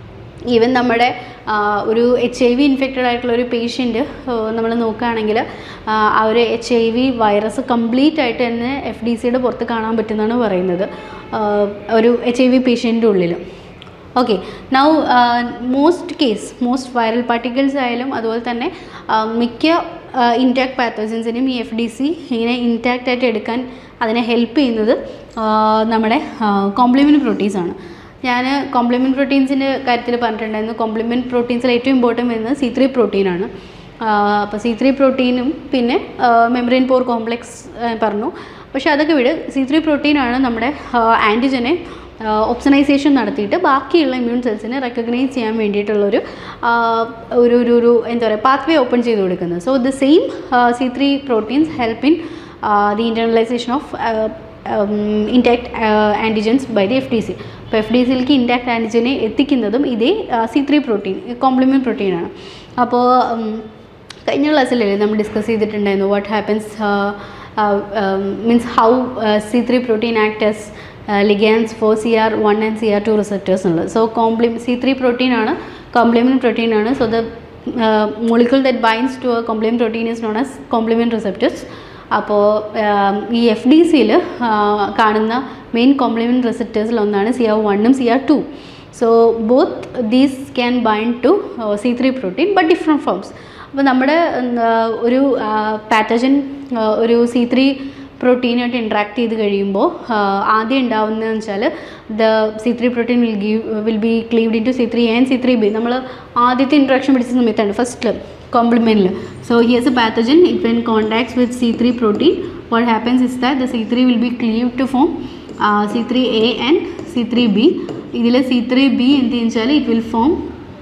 even നമ്മുടെ ആ, ഒരു എച്ച് ഐ വി ഇൻഫെക്റ്റഡ് ആയിട്ടുള്ള ഒരു പേഷ്യൻറ്റ് നമ്മൾ നോക്കുകയാണെങ്കിൽ ആ ഒരു H I V virus complete ആയിട്ട് തന്നെ എഫ് ഡി സിയുടെ പുറത്ത് കാണാൻ പറ്റുമെന്നാണ് പറയുന്നത് ആ, ഒരു എച്ച് ഐ വി പേഷ്യൻ്റെ ഉള്ളിൽ okay now most case most viral particles ആയാലും അതുപോലെ തന്നെ ആ, മിക്ക ഇൻടാക്ട് പാത്തോജൻസിനും ഈ എഫ് ഡി സി ഇങ്ങനെ ഇൻടാക്റ്റ് ആയിട്ട് എടുക്കാൻ അതിനെ ഹെൽപ്പ് ചെയ്യുന്നത് ആ, നമ്മുടെ കോംപ്ലിമെൻറ്റ് പ്രോട്ടീൻസ് ആണ് ഞാൻ കോംപ്ലിമെൻറ്റ് പ്രോട്ടീൻസിൻ്റെ കാര്യത്തിൽ പറഞ്ഞിട്ടുണ്ടായിരുന്നു കോംപ്ലിമെൻറ്റ് പ്രോട്ടീൻസിൽ ഏറ്റവും ഇമ്പോർട്ടൻറ്റ് വരുന്നത് സി ത്രീ പ്രോട്ടീനാണ് അപ്പോൾ സി ത്രീ പ്രോട്ടീനും പിന്നെ മെമ്പറിൻ പോർ കോംപ്ലെക്സ് പറഞ്ഞു പക്ഷേ അതൊക്കെ വിട് സി ത്രീ പ്രോട്ടീനാണ് നമ്മുടെ ആൻറ്റിജനെ ഒപ്സനൈസേഷൻ നടത്തിയിട്ട് ബാക്കിയുള്ള ഇമ്മ്യൂൺ സെൽസിനെ റെക്കഗ്നൈസ് ചെയ്യാൻ വേണ്ടിയിട്ടുള്ളൊരു ആ, ഒരു ഒരു ഒരു എന്താ പറയുക പാത്വേ ഓപ്പൺ ചെയ്ത് കൊടുക്കുന്നത് so the same C three proteins help in the internalisation of intact antigens by the F D C അപ്പോൾ എഫ് ഡി സിയിലേക്ക് ഇൻടാക്ട് ആൻറ്റിജനെ എത്തിക്കുന്നതും ഇതേ സി ത്രീ പ്രോട്ടീൻ കോംപ്ലിമെൻറ്റ് പ്രോട്ടീനാണ് അപ്പോൾ ഉം, കഴിഞ്ഞ ക്ലാസ്സിലല്ലേ നമ്മൾ ഡിസ്കസ് ചെയ്തിട്ടുണ്ടായിരുന്നു what happens means how C three protein acts as ligands for C R one and C R two receptors ഉള്ളത് സോ കോംപ്ലി സി ത്രീ പ്രോട്ടീൻ ആണ് കോംപ്ലിമെൻറ്റ് പ്രോട്ടീൻ ആണ് so the molecule that binds to a complement protein is known as complement receptors അപ്പോൾ ഈ F D സിയിൽ കാണുന്ന main complement റിസെപ്റ്റേഴ്സിൽ ഒന്നാണ് സി ആർ വണ്ണും C R two so both these can bind to C three protein but different forms അപ്പോൾ നമ്മുടെ എന്താ, ഒരു പാറ്റജൻ ഒരു സി ത്രീ പ്രോട്ടീനായിട്ട് ഇൻട്രാക്ട് ചെയ്ത് കഴിയുമ്പോൾ ആദ്യം ഉണ്ടാവുന്നതെന്ന് വെച്ചാൽ the C three protein will give will be cleaved into C three and C three B നമ്മൾ ആദ്യത്തെ ഇൻട്രാക്ഷൻ പിടിച്ച സമയത്താണ് ഫസ്റ്റിൽ കോംപ്ലിമെൻറ്റിൽ so here's a pathogen it when contacts with C three protein what happens is that the C three will be cleave to form C three A and C three B ഇതിൽ C three B എന്ത് വെച്ചാൽ it will form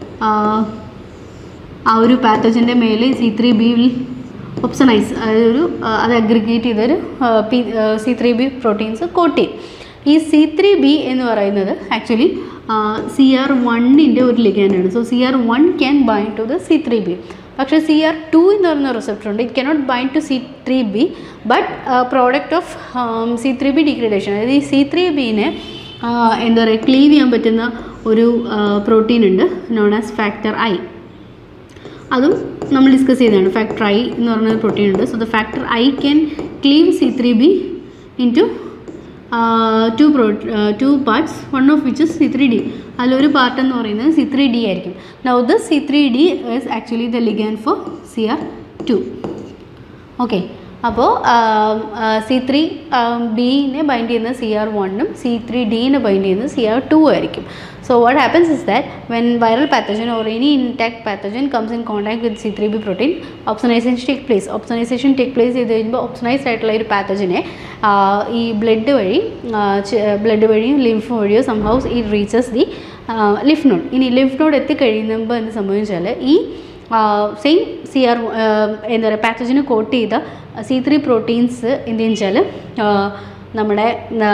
ആ ഒരു പാത്തജൻ്റെ മേലെ C three B will opsonise അതായത് ഒരു ആ, അത് അഗ്രിഗേറ്റ് ചെയ്തൊരു P C three B proteins coat ചെയ്യും ഈ സി ത്രീ ബി എന്ന് പറയുന്നത് ആക്ച്വലി സി ആർ വണ്ണിൻ്റെ ഒരു ലിഗാനാണ് so C R one can bind to the C three B പക്ഷേ സി ആർ ടു എന്ന് പറയുന്ന റിസപ്റ്റർ ഉണ്ട് it cannot bind to C three B but product of C three B degradation അതായത് ഈ C three ബീനെ എന്താ പറയുക Clive ചെയ്യാൻ പറ്റുന്ന ഒരു പ്രോട്ടീൻ ഉണ്ട് നോൺ ആസ് ഫാക്ടർ ഐ അതും നമ്മൾ ഡിസ്കസ് ചെയ്തതാണ് ഫാക്ടർ ഐ എന്ന് പറഞ്ഞ പ്രോട്ടീൻ ഉണ്ട് so the factor I can cleave C three B into two pro two parts one of which C three D അതിലൊരു പാർട്ട് എന്ന് പറയുന്നത് സി ത്രീ ഡി ആയിരിക്കും now the C three D is actually the ligand for C R two okay അപ്പോൾ C three ബീനെ bind ചെയ്യുന്ന C R വണ്ണും C three ഡീനെ bind ചെയ്യുന്നത് സി ആർ ടു ആയിരിക്കും so what happens is that when viral pathogen or any intact pathogen comes in contact with C three B protein opsonisation take place opsonisation take place ചെയ്ത് കഴിയുമ്പോൾ ഓപ്സണൈസ്ഡ് ആയിട്ടുള്ള ഒരു പാത്തജനെ ഈ blood വഴി blood വഴിയും lymph വഴിയോ സംഹൗസ് ഈ റീച്ചസ് ദി ലിഫ് നോഡ് ഇനി ലിഫ് നോഡ് എത്തിക്കഴിയുമ്പോൾ എന്ത് സംഭവിച്ചാൽ ഈ സെയിം സി ആർ എന്താ പറയുക പാത്തജന് കോട്ട് ചെയ്ത സി ത്രീ പ്രോട്ടീൻസ് എന്ത് വെച്ചാൽ നമ്മുടെ ആ,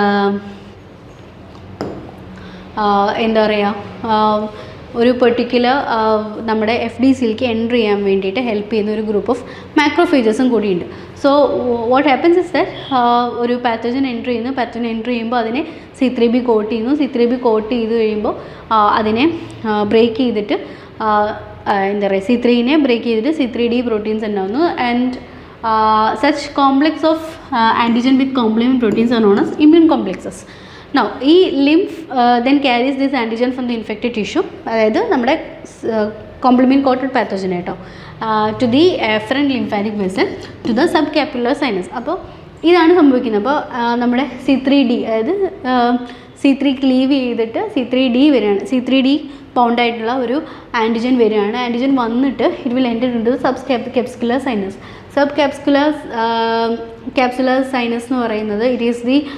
ആ, എന്താ പറയുക ഒരു പെർട്ടിക്കുലർ നമ്മുടെ എഫ് ഡി സിയിലേക്ക് എൻട്രി ചെയ്യാൻ വേണ്ടിയിട്ട് ഹെൽപ്പ് ചെയ്യുന്ന ഒരു ഗ്രൂപ്പ് ഓഫ് മാക്രോഫേജസും കൂടിയുണ്ട് so what happens is that ഒരു പാത്തജൻ എൻട്രി ചെയ്യുന്നു പാത്തജൻ എൻട്രി ചെയ്യുമ്പോൾ അതിനെ സി ത്രീ ബി കോട്ട് ചെയ്യുന്നു സി ത്രീ ബി കോട്ട് ചെയ്ത് കഴിയുമ്പോൾ ആ, അതിനെ ബ്രേക്ക് ചെയ്തിട്ട് ആ, ആ, എന്താ പറയുക സി ത്രീനെ ബ്രേക്ക് ചെയ്തിട്ട് സി ത്രീ ഡി പ്രോട്ടീൻസ് ഉണ്ടാവുന്നു and such complex of antigen with complement proteins are known as immune complexes now ഈ lymph then carries this antigen from the infected tissue അതായത് നമ്മുടെ കോംപ്ലിമെൻറ്റ് കോട്ടഡ് പാത്തോജൻ കേട്ടോ to the efferent lymphatic vessel to the subcapsular sinus അപ്പോൾ ഇതാണ് സംഭവിക്കുന്നത് അപ്പോൾ നമ്മുടെ C three D അതായത് സി ത്രീ ക്ലീവ് ചെയ്തിട്ട് സി ത്രീ ഡി വരികയാണ് സി ത്രീ ഡി പൗണ്ട് ആയിട്ടുള്ള ഒരു ആൻറ്റിജൻ വരികയാണ് ആൻറ്റിജൻ വന്നിട്ട് it will enter into subcapsular sinus subcapsular capsular sinus എന്ന് പറയുന്നത് it is the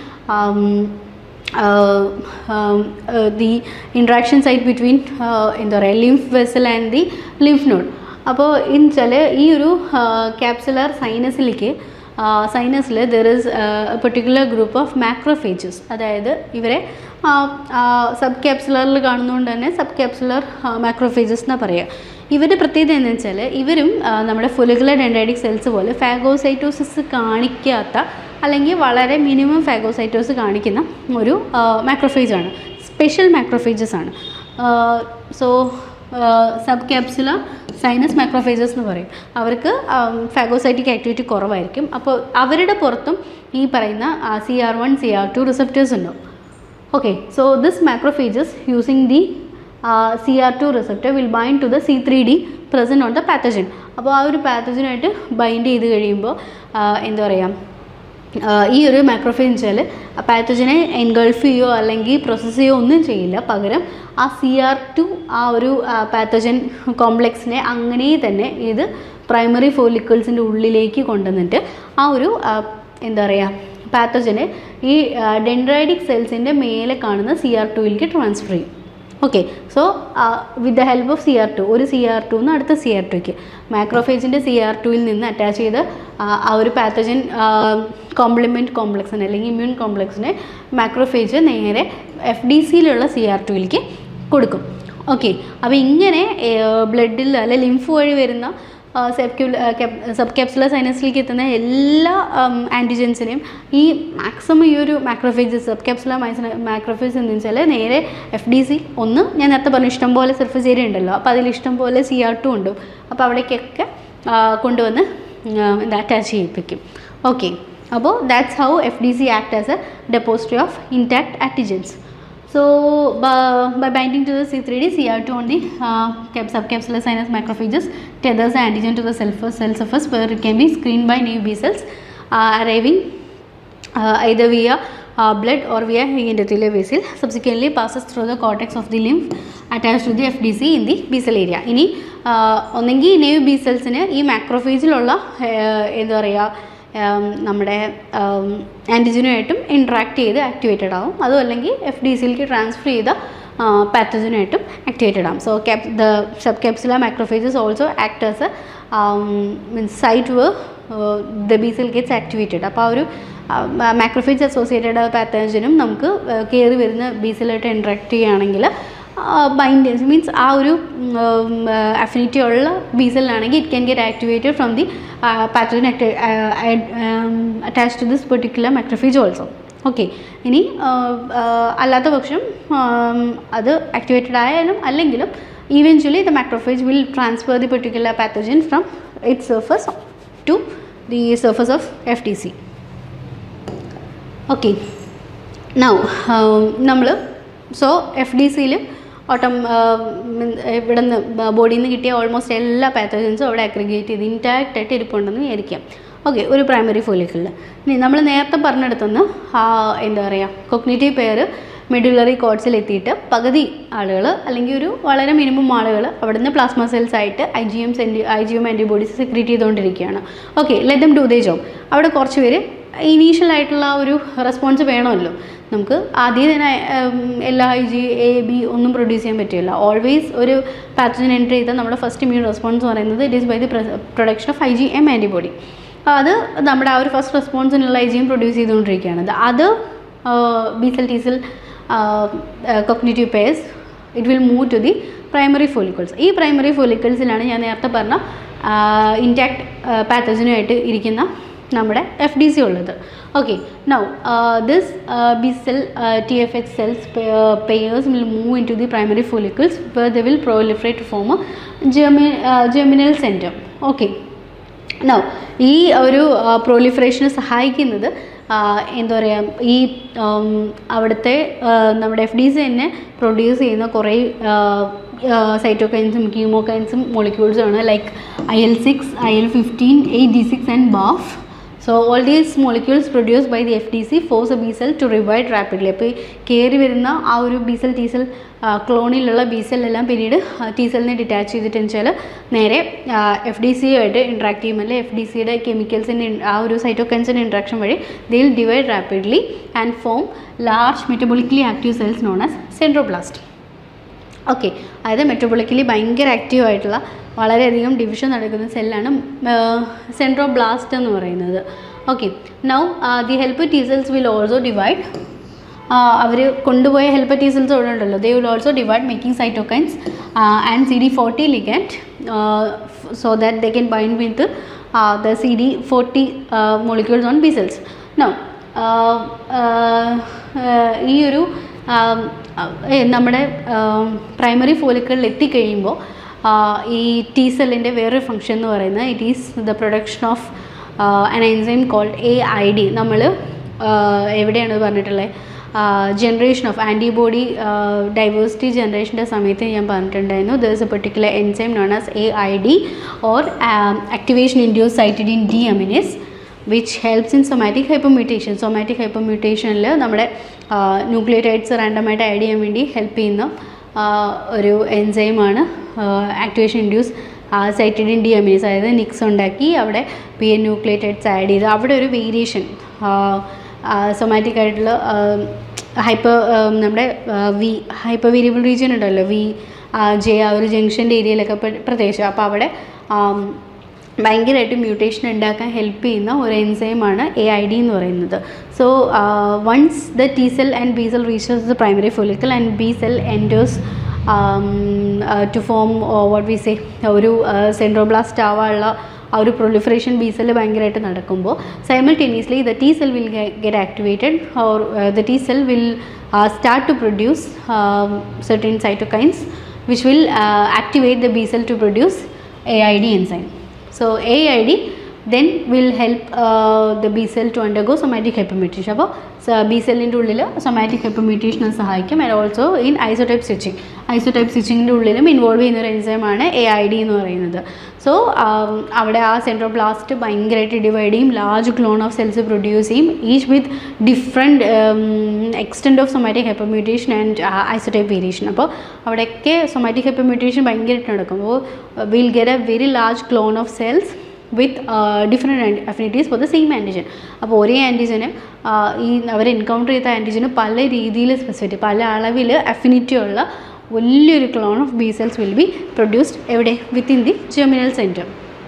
the interaction site between എന്താ പറയുക lymph vessel and the lymph node അപ്പോൾ ഇൻ വെച്ചാൽ ഈ ഒരു ക്യാപ്സുലർ സൈനസിലേക്ക് സൈനസിൽ there is particular group of macrophages അതായത് ഇവരെ സബ് ക്യാപ്സുലറിൽ കാണുന്നതുകൊണ്ട് തന്നെ സബ് ക്യാപ്സുലർ മാക്രോഫേജസ് എന്നാണ് പറയുക ഇവരുടെ പ്രത്യേകത എന്ന് വെച്ചാൽ ഇവരും ആ, നമ്മുടെ ഫുലിക്കുലർ ഡെൻഡൈറ്റിക് സെൽസ് പോലെ ഫാഗോസൈറ്റോസിസ് കാണിക്കാത്ത അല്ലെങ്കിൽ വളരെ മിനിമം ഫാഗോസൈറ്റോസ് കാണിക്കുന്ന ഒരു മാക്രോഫേജ് ആണ് സ്പെഷ്യൽ മാക്രോഫേജസ് ആണ് so subcapsular sinus macrophages എന്ന് പറയും അവർക്ക് ഫാഗോസൈറ്റിക് ആക്ടിവിറ്റി കുറവായിരിക്കും അപ്പോൾ അവരുടെ പുറത്തും ഈ പറയുന്ന C R one C R two receptors ഉണ്ടാവും okay so this macrophages using the uh, cr2 receptor will bind to the c3d present on the pathogen അപ്പോൾ ആ ഒരു പാത്തജനായിട്ട് ബൈൻഡ് ചെയ്ത് കഴിയുമ്പോൾ എന്താ പറയുക ആ, ഈ ഒരു മാക്രോഫേജ് വെച്ചാൽ ആ പാത്തജനെ എൻഗൾഫ് ചെയ്യുകയോ അല്ലെങ്കിൽ പ്രോസസ്സ് ചെയ്യുകയോ ഒന്നും ചെയ്യില്ല പകരം ആ സി ആർ ടു ആ ഒരു പാത്തജൻ കോംപ്ലക്സിനെ അങ്ങനെ തന്നെ ഇത് പ്രൈമറി ഫോലിക്കിൾസിൻ്റെ ഉള്ളിലേക്ക് കൊണ്ടുവന്നിട്ട് ആ ഒരു ആ, എന്താ പറയുക പാത്തജനെ ഈ ഡെൻഡ്രൈഡിക് സെൽസിൻ്റെ മേലെ കാണുന്ന സി ആർ ടുവിലേക്ക് ട്രാൻസ്ഫർ ചെയ്യും okay so with the help of C R two ഒരു സി ആർ ടു നിന്ന് അടുത്ത സി ആർ ടുക്ക് മാക്രോഫേജിൻ്റെ സി ആർ ടുവിൽ നിന്ന് അറ്റാച്ച് ചെയ്ത് ആ, ആ ഒരു പാത്തജൻ കോംപ്ലിമെൻറ്റ് കോംപ്ലക്സിനെ അല്ലെങ്കിൽ ഇമ്മ്യൂൺ കോംപ്ലക്സിനെ മാക്രോഫേജ് നേരെ എഫ് ഡി സിയിലുള്ള സി ആർ ടുവിലേക്ക് കൊടുക്കും ഓക്കെ അപ്പോൾ ഇങ്ങനെ ബ്ലഡിൽ അല്ലെ ലിംഫ് വഴി വരുന്ന സബ് ക്യാപ്സുലർ സൈനസിലേക്ക് എത്തുന്ന എല്ലാ ആൻറ്റിജൻസിനെയും ഈ മാക്സിമം ഈ ഒരു മാക്രോഫേജ് സബ് ക്യാപ്സുലർ മാക്രോഫേജ് എന്ന് വെച്ചാൽ നേരെ എഫ് ഡി സി ഒന്ന് ഞാൻ നേരത്തെ പറഞ്ഞു ഇഷ്ടം പോലെ സർഫസ് ഏരിയ ഉണ്ടല്ലോ അപ്പോൾ അതിൽ ഇഷ്ടം പോലെ സി ആർ ടു ഉണ്ട് അപ്പോൾ അവിടേക്കൊക്കെ ആ, കൊണ്ടുവന്ന് ആ, എന്താ അറ്റാച്ച് ചെയ്യിപ്പിക്കും ഓക്കെ അപ്പോൾ that's how F D C act as a depository of intact antigens So, by, by binding to the C3D, CR2 on the uh, cap subcapsular sinus macrophages tethers the antigen to the cell, cell surface where it can be screened by new B cells uh, arriving uh, either via uh, blood or via endothelial vessel. Subsequently, passes through the cortex of the lymph attached to the FDC in the B cell area. ഇനി ഒന്നെങ്കിൽ നെവ് B സെൽസിന് ഈ മാക്രോഫേജിലുള്ള എന്താ പറയുക ഉം, നമ്മുടെ ആൻറ്റിജനുമായിട്ടും interact ചെയ്ത് activated ആവും അതും അല്ലെങ്കിൽ എഫ് ഡി സിയിലേക്ക് ട്രാൻസ്ഫർ ചെയ്ത പാത്തജനുമായിട്ടും ആക്ടിവേറ്റഡ് ആവും so cap the subcapsular macrophages also acts as means site where the B cell gets activated അപ്പോൾ ആ ഒരു മാക്രോഫേജ് അസോസിയേറ്റഡ് പാത്തജനും നമുക്ക് കയറി വരുന്ന ബി സെല്ലായിട്ട് ഇൻട്രാക്ട് ചെയ്യുകയാണെങ്കിൽ ബൈൻഡേഴ്സ് മീൻസ് ആ ഒരു അഫിനിറ്റി ഉള്ള ബീസലിനാണെങ്കിൽ it can get activated from the pattern attach to this particular microphage also okay ഇനി ആ, ആ, അല്ലാത്ത പക്ഷം ആം, അത് ആക്ടിവേറ്റഡ് ആയാലും അല്ലെങ്കിലും eventually the microphage will transfer the particular pathogen from it surface to the surface of F T C okay now നമ്മൾ so F D സിയിൽ ഓട്ടം ഇവിടെ നിന്ന് ബോഡിയിൽ നിന്ന് കിട്ടിയ ഓൾമോസ്റ്റ് എല്ലാ പാത്തോജൻസും അവിടെ അഗ്രിഗേറ്റ് ചെയ്ത് ഇൻടാക്റ്റ് ആയിട്ട് ഇരിപ്പുണ്ടെന്ന് വിചാരിക്കാം ഓക്കെ ഒരു പ്രൈമറി ഫോലിക്കിളിൽ ഇനി നമ്മൾ നേരത്തെ പറഞ്ഞെടുത്തുനിന്ന് ആ എന്താ പറയുക കൊഗ്നേറ്റീവ് പെയർ മെഡുലറി കോഡ്സിൽ എത്തിയിട്ട് പകുതി ആളുകൾ അല്ലെങ്കിൽ ഒരു വളരെ മിനിമം ആളുകൾ അവിടുന്ന് പ്ലാസ്മ സെൽസ് ആയിട്ട് ഐ ജി എം സെൻറ്റി I G M antibodies secrete ചെയ്തുകൊണ്ടിരിക്കുകയാണ് okay let them do they job അവിടെ കുറച്ച് പേര് ഇനീഷ്യൽ ആയിട്ടുള്ള ആ ഒരു റെസ്പോൺസ് വേണമല്ലോ നമുക്ക് ആദ്യം തന്നെ ഉം, എല്ലാ ഐ ജി എ ബി ഒന്നും പ്രൊഡ്യൂസ് ചെയ്യാൻ പറ്റില്ല ഓൾവേസ് ഒരു പാത്തജൻ എൻട്രി ചെയ്താൽ നമ്മുടെ ഫസ്റ്റ് ഇമ്മ്യൂൺ റെസ്പോൺസ് പറയുന്നത് it is by the production of I G M antibody അത് നമ്മുടെ ആ ഒരു ഫസ്റ്റ് റെസ്പോൺസിനുള്ള ഐ ജി എം പ്രൊഡ്യൂസ് ചെയ്തുകൊണ്ടിരിക്കുകയാണ് അത് B cell T cell cognitive pairs it will move to the primary follicles ഈ primary ഫോലിക്കിൾസിലാണ് ഞാൻ നേരത്തെ പറഞ്ഞ ഇൻടാക്ട് പാത്തജനുമായിട്ട് ഇരിക്കുന്ന നമ്മുടെ എഫ് ഡി സി ഉള്ളത് okay now this B cell T F X cells pairs will move into the primary follicles where the will proliferate form ജെർമി germinal centre okay no ഈ ഒരു പ്രോലിഫറേഷന് സഹായിക്കുന്നത് ആ, എന്താ പറയുക ഈ ഉം, അവിടുത്തെ ആ, നമ്മുടെ എഫ് ഡി സി തന്നെ പ്രൊഡ്യൂസ് ചെയ്യുന്ന കുറേ സൈറ്റോകൈൻസും കീമോകൈൻസും മോളിക്യൂൾസും ആണ് like I L six I L fifteen eight D six and BAFF so all these molecules produce by the F D C forces A B cell to divide rapidly അപ്പോൾ ഈ കയറി വരുന്ന ആ ഒരു ബി സെൽ ടി സെൽ ക്ലോണിലുള്ള B cell എല്ലാം പിന്നീട് T സെല്ലിനെ ഡിറ്റാച്ച് ചെയ്തിട്ട് വെച്ചാൽ നേരെ എഫ് ഡി സി ആയിട്ട് ഇൻട്രാക്ട് ചെയ്യും അല്ലെങ്കിൽ എഫ് ഡി സിയുടെ കെമിക്കൽസിൻ്റെ ആ ഒരു സൈറ്റോകൈൻസിൻ്റെ ഇൻട്രാക്ഷൻ വഴി they'll divide rapidly and form large metabolically active cells known as centroblast okay അതായത് മെട്രോബോളിക്കലി ഭയങ്കര ആക്റ്റീവ് ആയിട്ടുള്ള വളരെയധികം ഡിവിഷൻ നടക്കുന്ന സെല്ലാണ് സെൻട്രോബ്ലാസ്റ്റ് എന്ന് പറയുന്നത് okay now the help T cells will also divide അവർ കൊണ്ടുപോയ ഹെൽപ്പ് ടി സെൽസ് ഇവിടെ ഉണ്ടല്ലോ they will also divide making cytokines and C D forty ligand so that they can bind with the C D forty molecules on B cells now ഈ ഒരു ആം, ഏ, നമ്മുടെ primary ഫോളിക്കളിൽ എത്തിക്കഴിയുമ്പോൾ ആ, ഈ ടി സെല്ലിൻ്റെ വേറൊരു ഫങ്ഷൻ എന്ന് പറയുന്നത് it is the production of an enzyme called A I D നമ്മൾ എവിടെയാണ് ഇത് പറഞ്ഞിട്ടുള്ളത് ജനറേഷൻ ഓഫ് ആൻറ്റിബോഡി ഡൈവേഴ്സിറ്റി ജനറേഷൻ്റെ സമയത്ത് ഞാൻ പറഞ്ഞിട്ടുണ്ടായിരുന്നു there is a particular enzyme known as A I D or activation induced cytidine deaminase which helps in somatic hypermutation സൊമാറ്റിക് ഹൈപ്പർമ്യൂട്ടേഷനിൽ നമ്മുടെ ന്യൂക്ലിയോടൈഡ്സ് റാൻഡമായിട്ട് ആഡ് ചെയ്യാൻ വേണ്ടി ഹെൽപ്പ് ചെയ്യുന്ന ആ, ഒരു എൻസൈമാണ് activation induced cytidine deaminase അതായത് നിക്സ് ഉണ്ടാക്കി അവിടെ പി എൻ ന്യൂക്ലിയോടൈഡ്സ് ആഡ് ചെയ്ത് അവിടെ ഒരു വേരിയേഷൻ സൊമാറ്റിക് ആയിട്ടുള്ള ഹൈപ്പർ നമ്മുടെ വി ഹൈപ്പർ വേരിയബിൾ റീജിയൻ ഉണ്ടല്ലോ വി ജെ ആ ഒരു ജംഗ്ഷൻ്റെ ഏരിയയിലൊക്കെ പ്ര- പ്രത്യേകിച്ച് അപ്പോൾ അവിടെ ആം, ഭയങ്കരമായിട്ട് മ്യൂട്ടേഷൻ ഉണ്ടാക്കാൻ ഹെൽപ്പ് ചെയ്യുന്ന ഒരു എൻസൈമാണ് എ ഐ ഡി എന്ന് പറയുന്നത് so once the T cell and B cell reaches the primary follicle and B cell enters to form what we say ഒരു സെൻട്രോബ്ലാസ്റ്റ് ആവാനുള്ള ആ ഒരു പ്രൊലിഫറേഷൻ ബി സെല്ല് ഭയങ്കരമായിട്ട് നടക്കുമ്പോൾ simultaneously the T cell will get activated or the T cell will start to produce certain cytokines which will uh, activate the B cell to produce AID enzyme. So AID then will help uh, the B cell to undergo somatic hypermutation. അപ്പോൾ B സെല്ലിൻ്റെ ഉള്ളിൽ somatic ഹൈപ്പർമ്യൂട്ടേഷനെ സഹായിക്കും and also in isotype സ്റ്റിച്ചിങ് isotype സ്റ്റിച്ചിങ്ങിൻ്റെ ഉള്ളിലും involve ചെയ്യുന്ന ഒരു എൻസൈമാണ് എ ഐ ഡി എന്ന് പറയുന്നത് സോ അവിടെ ആ സെൻട്രോബ്ലാസ്റ്റ് ഭയങ്കരമായിട്ട് ഡിവൈഡ് ചെയ്യും large clone of cells produce ചെയ്യും each with different extent of somatic hypermutation and isotype variation അപ്പോൾ അവിടെയൊക്കെ സൊമാറ്റിക് ഹൈപ്പർമ്യൂട്ടേഷൻ ഭയങ്കരമായിട്ട് നടക്കും അപ്പോൾ will get a very large clone of cells with different affinities for the same antigen അപ്പോൾ ഒരേ ആൻറ്റിജന് ഈ അവർ encounter ചെയ്ത ആൻറ്റിജന് പല രീതിയിൽ സ്പെസിഫിറ്റി പല അളവിൽ അഫിനിറ്റി ഉള്ള വലിയൊരു clone of B cells will be produced എവിടെ within the germinal centre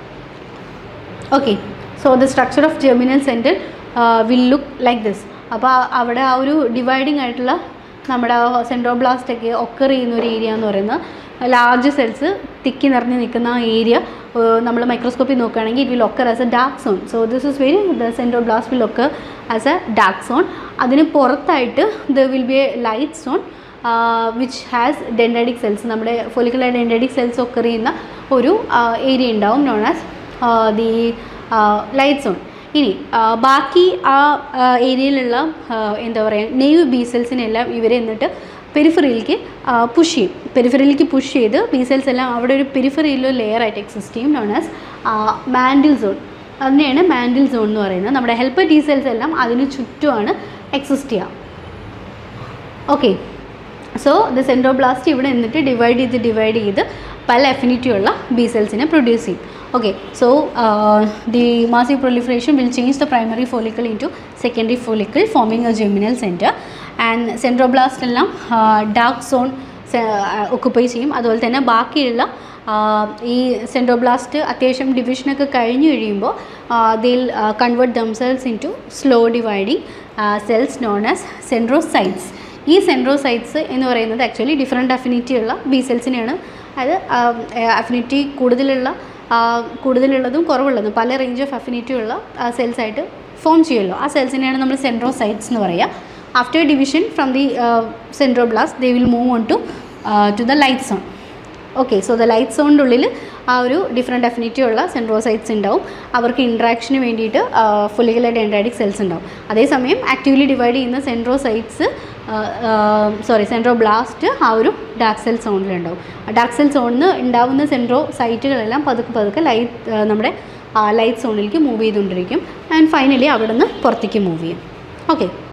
okay so the structure of germinal centre will look like this അപ്പോൾ അവിടെ ആ ഒരു ഡിവൈഡിങ് ആയിട്ടുള്ള നമ്മുടെ സെൻട്രോബ്ലാസ്റ്റ് ഒക്കെ ഒക്കർ ചെയ്യുന്ന ഒരു ഏരിയ എന്ന് പറയുന്നത് ലാർജ് സെൽസ് തിക്കി നിറഞ്ഞ് നിൽക്കുന്ന ആ ഏരിയ നമ്മൾ മൈക്രോസ്കോപ്പിൽ നോക്കുകയാണെങ്കിൽ it will occur as a dark zone so this is very the centroblast will occur as a dark zone അതിന് പുറത്തായിട്ട് the will be a light zone which has dendritic cells നമ്മുടെ follicular dendritic cells occur ചെയ്യുന്ന ഒരു area ഉണ്ടാവും known as the light zone ഇനി ആ, ബാക്കി ആ ഏരിയയിലുള്ള എന്താ പറയുക നെയ്വ് ബി സെൽസിനെല്ലാം ഇവർ എന്നിട്ട് പെരിഫറിയിലേക്ക് പുഷ് ചെയ്യും പെരിഫറിയിലേക്ക് പുഷ് ചെയ്ത് ബി സെൽസ് എല്ലാം അവിടെ ഒരു പെരിഫറിയിലോ ലെയർ ആയിട്ട് എക്സിസ്റ്റ് ചെയ്യും നോൺ ആസ് മാൻഡിൽ സോൺ അതിനെയാണ് മാൻഡിൽ സോൺ എന്ന് പറയുന്നത് നമ്മുടെ ഹെൽപ്പർ ടി സെൽസ് എല്ലാം അതിന് ചുറ്റുമാണ് എക്സിസ്റ്റ് ചെയ്യുക ഓക്കെ സോ ദ സെൻട്രോബ്ലാസ്റ്റ് ഇവിടെ നിന്നിട്ട് ഡിവൈഡ് ചെയ്ത് ഡിവൈഡ് ചെയ്ത് പല അഫിനിറ്റി ഉള്ള ബി സെൽസിനെ പ്രൊഡ്യൂസ് ചെയ്യും okay so the massive proliferation will change the primary follicle into secondary follicle forming a germinal centre and centroblast എല്ലാം ഡാർക്ക് സോൺ ഒക്കുപ്പൈ ചെയ്യും അതുപോലെ തന്നെ ബാക്കിയുള്ള ആ, ഈ സെൻട്രോബ്ലാസ്റ്റ് അത്യാവശ്യം ഡിവിഷനൊക്കെ കഴിഞ്ഞ് കഴിയുമ്പോൾ they'll convert themselves into slow dividing cells known as centrocytes ഈ സെൻട്രോസൈറ്റ്സ് എന്ന് പറയുന്നത് ആക്ച്വലി ഡിഫറെൻറ്റ് അഫിനിറ്റി ഉള്ള ബി സെൽസിനെയാണ് അത് അഫിനിറ്റി കൂടുതലുള്ള ആ, കൂടുതലുള്ളതും കുറവുള്ളതും പല റേഞ്ച് ഓഫ് അഫിനിറ്റി ഉള്ള സെൽസ് ആയിട്ട് ഫോം ചെയ്യുമല്ലോ ആ സെൽസിനെയാണ് നമ്മൾ സെൻട്രോസൈറ്റ്സ് എന്ന് പറയുക after division from the centroblast they will move on to to the light zone okay so the light സോണിൻ്റെ ഉള്ളിൽ ആ ഒരു ഡിഫറെൻറ്റ് അഫിനിറ്റി ഉള്ള സെൻട്രോസൈറ്റ്സ് ഉണ്ടാവും അവർക്ക് ഇൻട്രാക്ഷന് വേണ്ടിയിട്ട് ഫുള്ളിക്കുലർ ഡെൻഡ്രാറ്റിക് സെൽസ് ഉണ്ടാവും അതേസമയം ആക്റ്റീവ്ലി ഡിവൈഡ് ചെയ്യുന്ന സെൻട്രോസൈറ്റ്സ് സോറി സെൻട്രോബ്ലാസ്റ്റ് ആ ഒരു ഡാർക്ക് സെൽ സോണിലുണ്ടാവും ആ ഡാർക്ക് സെൽ സോണിൽ ഉണ്ടാവുന്ന സെൻട്രോ സൈറ്റുകളെല്ലാം പതുക്കെ പതുക്കെ ലൈറ്റ് നമ്മുടെ ലൈറ്റ് സോണിലേക്ക് മൂവ് ചെയ്തുകൊണ്ടിരിക്കും ആൻഡ് ഫൈനലി അവിടെ നിന്ന് പുറത്തേക്ക് മൂവ് ചെയ്യും ഓക്കെ